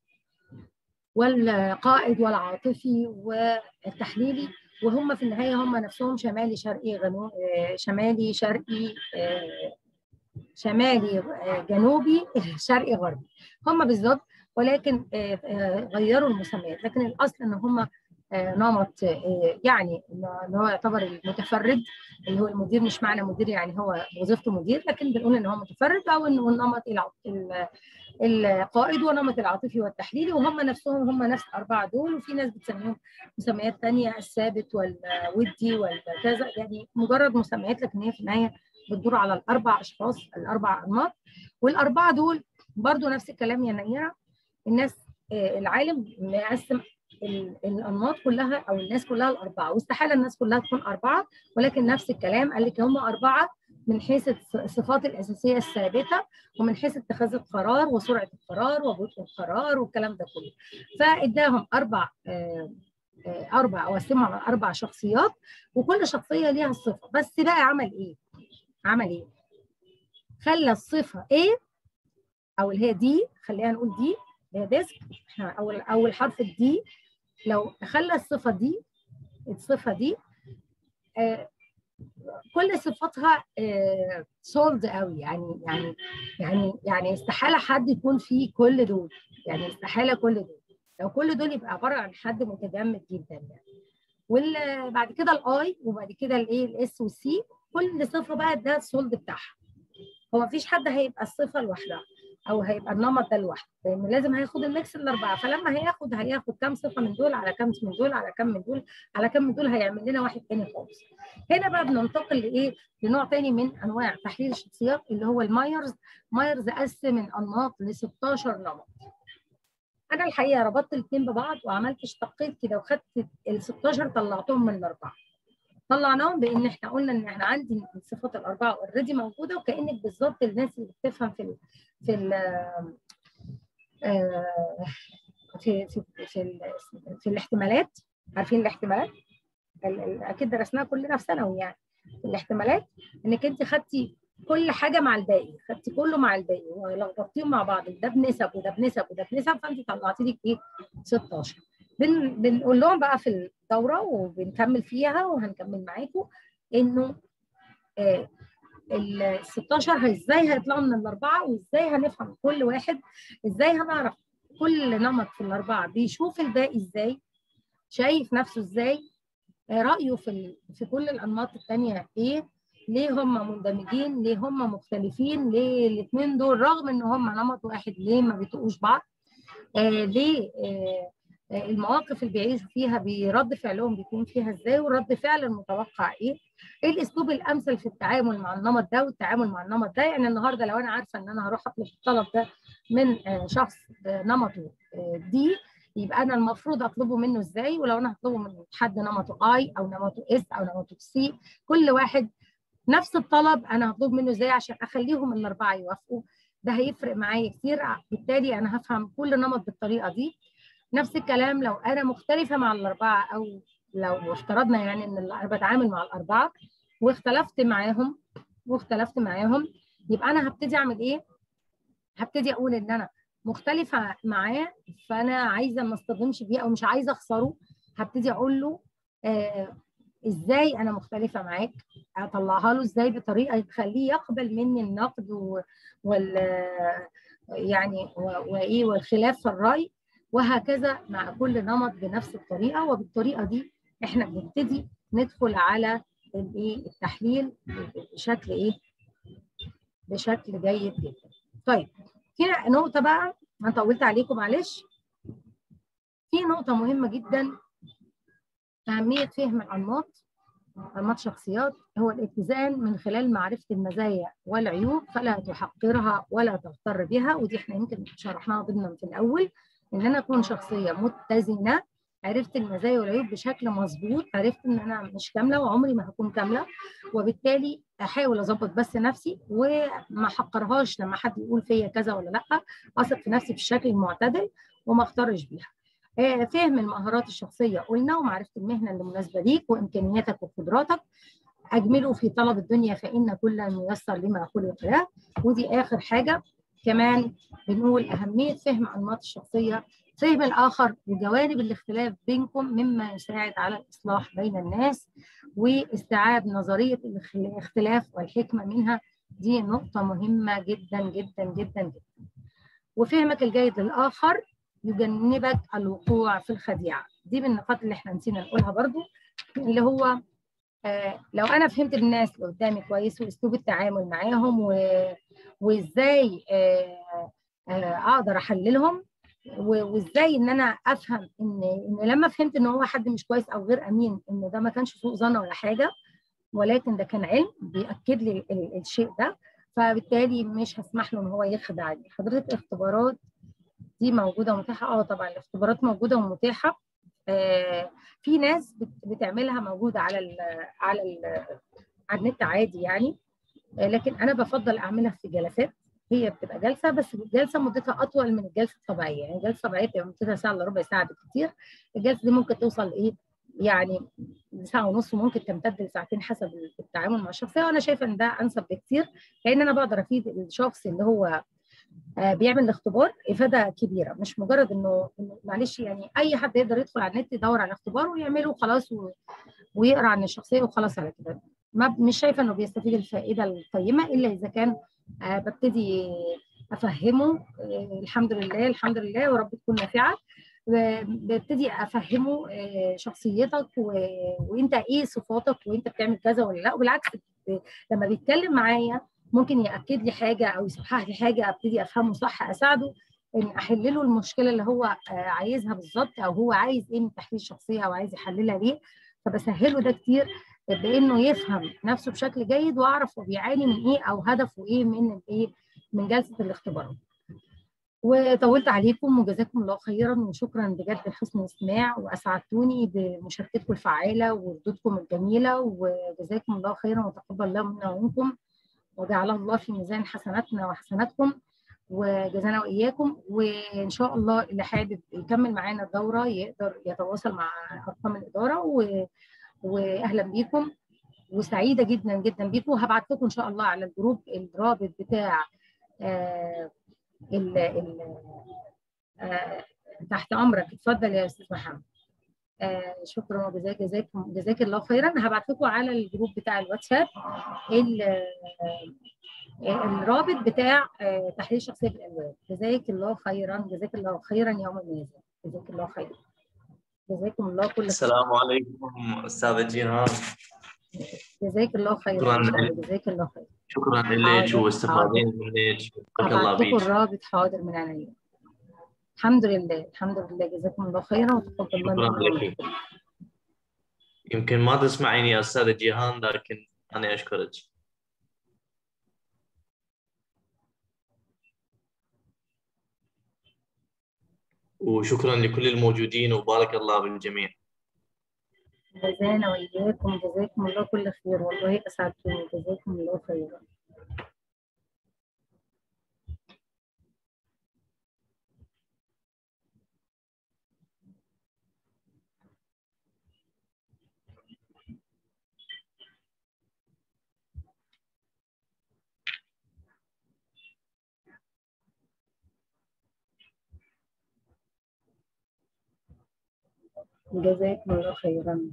والقائد والعاطفي والتحليلي وهم في النهايه هم نفسهم شمالي شرقي غنو شمالي شرقي شمالي جنوبي شرقي غربي هم بالظبط ولكن غيروا المسميات لكن الاصل ان هم نمط يعني ان هو يعتبر المتفرد اللي هو المدير مش معنى مدير يعني هو وظيفته مدير لكن بنقول ان هو متفرد او انه النمط القائد ونمط العاطفي والتحليلي وهم نفسهم هم نفس الاربعه دول وفي ناس بتسميهم مسميات ثانيه الثابت والودي والكذا يعني مجرد مسميات لكن هي في النهايه بتدور على الاربع اشخاص الاربع انماط والاربعه دول برضو نفس الكلام يا نيره الناس العالم مقسم الانماط كلها او الناس كلها الاربعه واستحاله الناس كلها تكون اربعه ولكن نفس الكلام قال لك هم اربعه من حيث الصفات الاساسيه الثابته ومن حيث اتخاذ القرار وسرعه القرار وبطء القرار والكلام ده كله فاداهم اربع اربع او قسمهم على اربع شخصيات وكل شخصيه ليها الصفه بس بقى عمل ايه؟ عمل ايه؟ خلى الصفه ايه او اللي هي دي خلينا نقول دي اللي هي ديسك اول اول حرف الدي لو خلى الصفه دي الصفه دي آه كل صفاتها آه سولد قوي يعني يعني يعني يعني استحاله حد يكون فيه كل دول يعني استحاله كل دول لو كل دول يبقى عباره عن حد متجمد جدا يعني وبعد كده الاي وبعد كده الايه الاس والسي كل صفه بقى ده السولد بتاعها هو مفيش حد هيبقى الصفه لوحدها او هيبقى النمط ده لوحده لان لازم هياخد الميكس الاربعه فلما هياخد هياخد كام صفه من دول على كام من دول على كام من دول على كام من دول هيعمل لنا واحد تاني خالص هنا بقى بننتقل لايه لنوع تاني من انواع تحليل الشخصيات اللي هو المايرز مايرز قسم الانماط ل 16 نمط انا الحقيقه ربطت الاثنين ببعض وعملت اشتقيت كده وخدت ال 16 طلعتهم من الاربعه طلعناهم بان احنا قلنا ان احنا عندي الصفات الاربعه اوريدي موجوده وكانك بالظبط الناس اللي بتفهم في ال في ال في في في, في الاحتمالات عارفين الاحتمالات اكيد درسناها كلنا في ثانوي يعني الاحتمالات انك انت خدتي كل حاجه مع الباقي خدتي كله مع الباقي ولخبطتيهم مع بعض ده بنسب وده بنسب وده بنسب فانت طلعتي لك ايه 16 بن بنقول لهم بقى في الدوره وبنكمل فيها وهنكمل معاكم انه آه ال 16 ازاي هيطلعوا من الاربعه وازاي هنفهم كل واحد ازاي هنعرف كل نمط في الاربعه بيشوف الباقي ازاي شايف نفسه ازاي آه رايه في في كل الانماط الثانيه ايه ليه هم مندمجين ليه هم مختلفين ليه الاثنين دول رغم ان هم نمط واحد ليه ما بيتقوش بعض آه ليه آه المواقف اللي بيعيشوا فيها برد فعلهم بيكون فيها ازاي ورد فعل المتوقع ايه ايه الاسلوب الامثل في التعامل مع النمط ده والتعامل مع النمط ده يعني النهارده لو انا عارفه ان انا هروح اطلب الطلب ده من شخص نمطه دي يبقى انا المفروض اطلبه منه ازاي ولو انا هطلبه من حد نمطه اي او نمطه اس او نمطه سي كل واحد نفس الطلب انا هطلب منه ازاي عشان اخليهم الاربعه يوافقوا ده هيفرق معايا كتير بالتالي انا هفهم كل نمط بالطريقه دي نفس الكلام لو انا مختلفه مع الاربعه او لو افترضنا يعني ان انا بتعامل مع الاربعه واختلفت معاهم واختلفت معاهم يبقى انا هبتدي اعمل ايه؟ هبتدي اقول ان انا مختلفه معاه فانا عايزه ما اصطدمش بيه او مش عايزه اخسره هبتدي اقول له آه ازاي انا مختلفه معاك اطلعها له ازاي بطريقه تخليه يقبل مني النقد وال يعني وايه والخلاف في الراي وهكذا مع كل نمط بنفس الطريقه وبالطريقه دي احنا بنبتدي ندخل على الايه التحليل بشكل ايه بشكل جيد جدا طيب في نقطه بقى انا طولت عليكم معلش في نقطه مهمه جدا اهميه فهم الانماط انماط شخصيات هو الاتزان من خلال معرفه المزايا والعيوب فلا تحقرها ولا تغتر بها ودي احنا يمكن شرحناها ضمنا في الاول ان انا اكون شخصيه متزنه عرفت المزايا والعيوب بشكل مظبوط عرفت ان انا مش كامله وعمري ما هكون كامله وبالتالي احاول اظبط بس نفسي وما احقرهاش لما حد يقول فيا كذا ولا لا اثق في نفسي بالشكل المعتدل وما اختارش بيها فهم المهارات الشخصيه قلنا ومعرفه المهنه اللي مناسبه ليك وامكانياتك وقدراتك اجمله في طلب الدنيا فان كل ميسر لما خلق له ودي اخر حاجه كمان بنقول اهميه فهم انماط الشخصيه فهم الاخر وجوانب الاختلاف بينكم مما يساعد على الاصلاح بين الناس واستيعاب نظريه الاختلاف والحكمه منها دي نقطه مهمه جدا جدا جدا جدا وفهمك الجيد للاخر يجنبك الوقوع في الخديعه دي من النقاط اللي احنا نسينا نقولها برضو اللي هو آه لو انا فهمت الناس اللي قدامي كويس واسلوب التعامل معاهم و... وازاي آه آه اقدر احللهم وازاي ان انا افهم ان ان لما فهمت ان هو حد مش كويس او غير امين ان ده ما كانش سوء ظن ولا حاجه ولكن ده كان علم بياكد لي الشيء ده فبالتالي مش هسمح له ان هو يخدعني حضرتك اختبارات دي موجوده ومتاحه اه طبعا الاختبارات موجوده ومتاحه آه في ناس بتعملها موجوده على ال على ال على النت عادي يعني آه لكن انا بفضل اعملها في جلسات هي بتبقى جلسه بس الجلسه مدتها اطول من الجلسه الطبيعيه يعني الجلسه الطبيعيه بتبقى مدتها ساعه الا ربع ساعه بالكثير الجلسه دي ممكن توصل لايه يعني ساعه ونص وممكن تمتد لساعتين حسب التعامل مع الشخصيه وانا شايفه ان ده انسب بكثير لان انا بقدر افيد الشخص اللي هو آه بيعمل الاختبار افاده كبيره مش مجرد انه معلش يعني اي حد يقدر يدخل على النت يدور على اختبار ويعمله وخلاص و... ويقرا عن الشخصيه وخلاص على كده ما مش شايفه انه بيستفيد الفائده القيمه الا اذا كان آه ببتدي افهمه آه الحمد لله الحمد لله ورب تكون نافعه ببتدي افهمه آه شخصيتك و... وانت ايه صفاتك وانت بتعمل كذا ولا لا وبالعكس لما بيتكلم معايا ممكن ياكد لي حاجه او يصحح لي حاجه ابتدي افهمه صح اساعده ان احل له المشكله اللي هو عايزها بالظبط او هو عايز ايه من تحليل الشخصيه او عايز يحللها ليه فبسهله ده كتير بانه يفهم نفسه بشكل جيد واعرف هو بيعاني من ايه او هدفه ايه من الايه من جلسه الاختبارات. وطولت عليكم وجزاكم الله خيرا وشكرا بجد لحسن الاستماع واسعدتوني بمشاركتكم الفعاله وردودكم الجميله وجزاكم الله خيرا وتقبل الله منا ومنكم وجعله الله في ميزان حسناتنا وحسناتكم وجزانا واياكم وان شاء الله اللي حابب يكمل معانا الدوره يقدر يتواصل مع ارقام الاداره و... واهلا بيكم وسعيده جدا جدا بيكم وهبعت لكم ان شاء الله على الجروب الرابط بتاع آه ال ال آه تحت امرك اتفضل يا استاذ محمد آه شكرا وجزاك جزاكم جزاك الله خيرا هبعت لكم على الجروب بتاع الواتساب الرابط بتاع آه تحليل شخصيه بالالوان جزاك الله خيرا جزاك الله خيرا يوم الميزان جزاك الله خيرا جزاكم الله كل خير السلام عليكم استاذه جيهان جزاك الله خيرا شكرا جزاك الله خير شكرا لك واستفادين منك بارك الله هبعت لكم فيك الرابط حاضر من عينيا الحمد لله الحمد لله جزاكم الله خيرا وتقبل الله شكرا منا لك يمكن ما تسمعيني يا استاذه جيهان لكن انا اشكرك وشكرا لكل الموجودين وبارك الله بالجميع جزانا وإياكم جزاكم الله كل خير والله أسعدتوني جزاكم الله خيرا جزاكم الله خيرا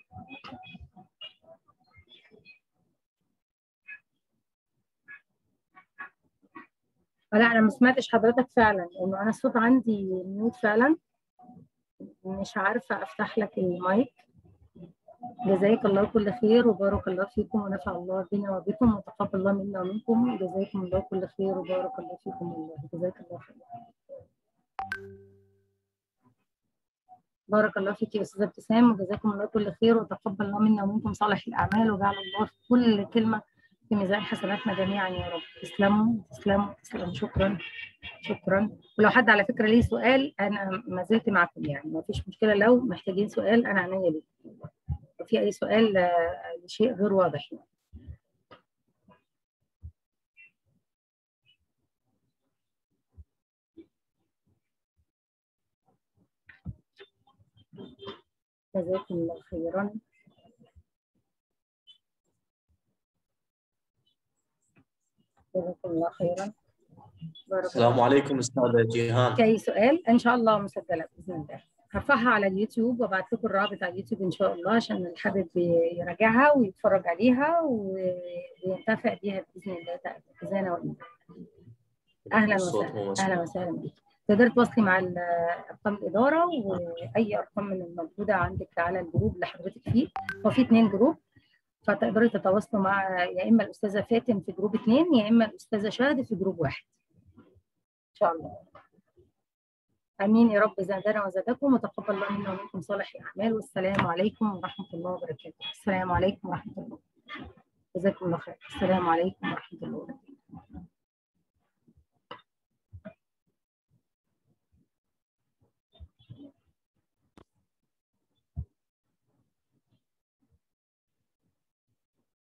لا انا ما سمعتش حضرتك فعلا لانه انا الصوت عندي ميوت فعلا مش عارفه افتح لك المايك جزاك الله كل خير وبارك الله فيكم ونفع الله بنا وبكم وتقبل الله منا ومنكم جزاكم الله كل خير وبارك الله فيكم والله جزاك الله خير بارك الله فيك يا استاذه ابتسام وجزاكم الله كل خير وتقبل الله منا ومنكم صالح الاعمال وجعل الله في كل كلمه في ميزان حسناتنا جميعا يا رب تسلموا تسلموا تسلموا شكرا شكرا ولو حد على فكره ليه سؤال انا ما زلت معكم يعني ما فيش مشكله لو محتاجين سؤال انا عينيا ليكم لو في اي سؤال آه، لشيء غير واضح يعني. جزاكم الله خيرا جزاكم الله خيرا بارك السلام عليكم استاذه جيهان اي سؤال ان شاء الله مسجله باذن الله هرفعها على اليوتيوب وابعت لكم الرابط على اليوتيوب ان شاء الله عشان اللي حابب يراجعها ويتفرج عليها و- وينتفع بيها باذن الله تعالى جزانا وإياكم اهلا الصوت وسهلا مو مسموع. اهلا وسهلا بك تقدري تواصلي مع ال- ارقام الاداره واي ارقام من الموجوده عندك على الجروب اللي حضرتك فيه هو في اثنين جروب فتقدري تتواصلوا مع يا اما الاستاذه فاتن في جروب اثنين يا اما الاستاذه شهد في جروب واحد ان شاء الله امين يا رب زادنا وزادكم وتقبل الله منا ومنكم صالح الاعمال والسلام عليكم ورحمه الله وبركاته السلام عليكم ورحمه الله جزاكم الله خير السلام عليكم ورحمه الله وبركاته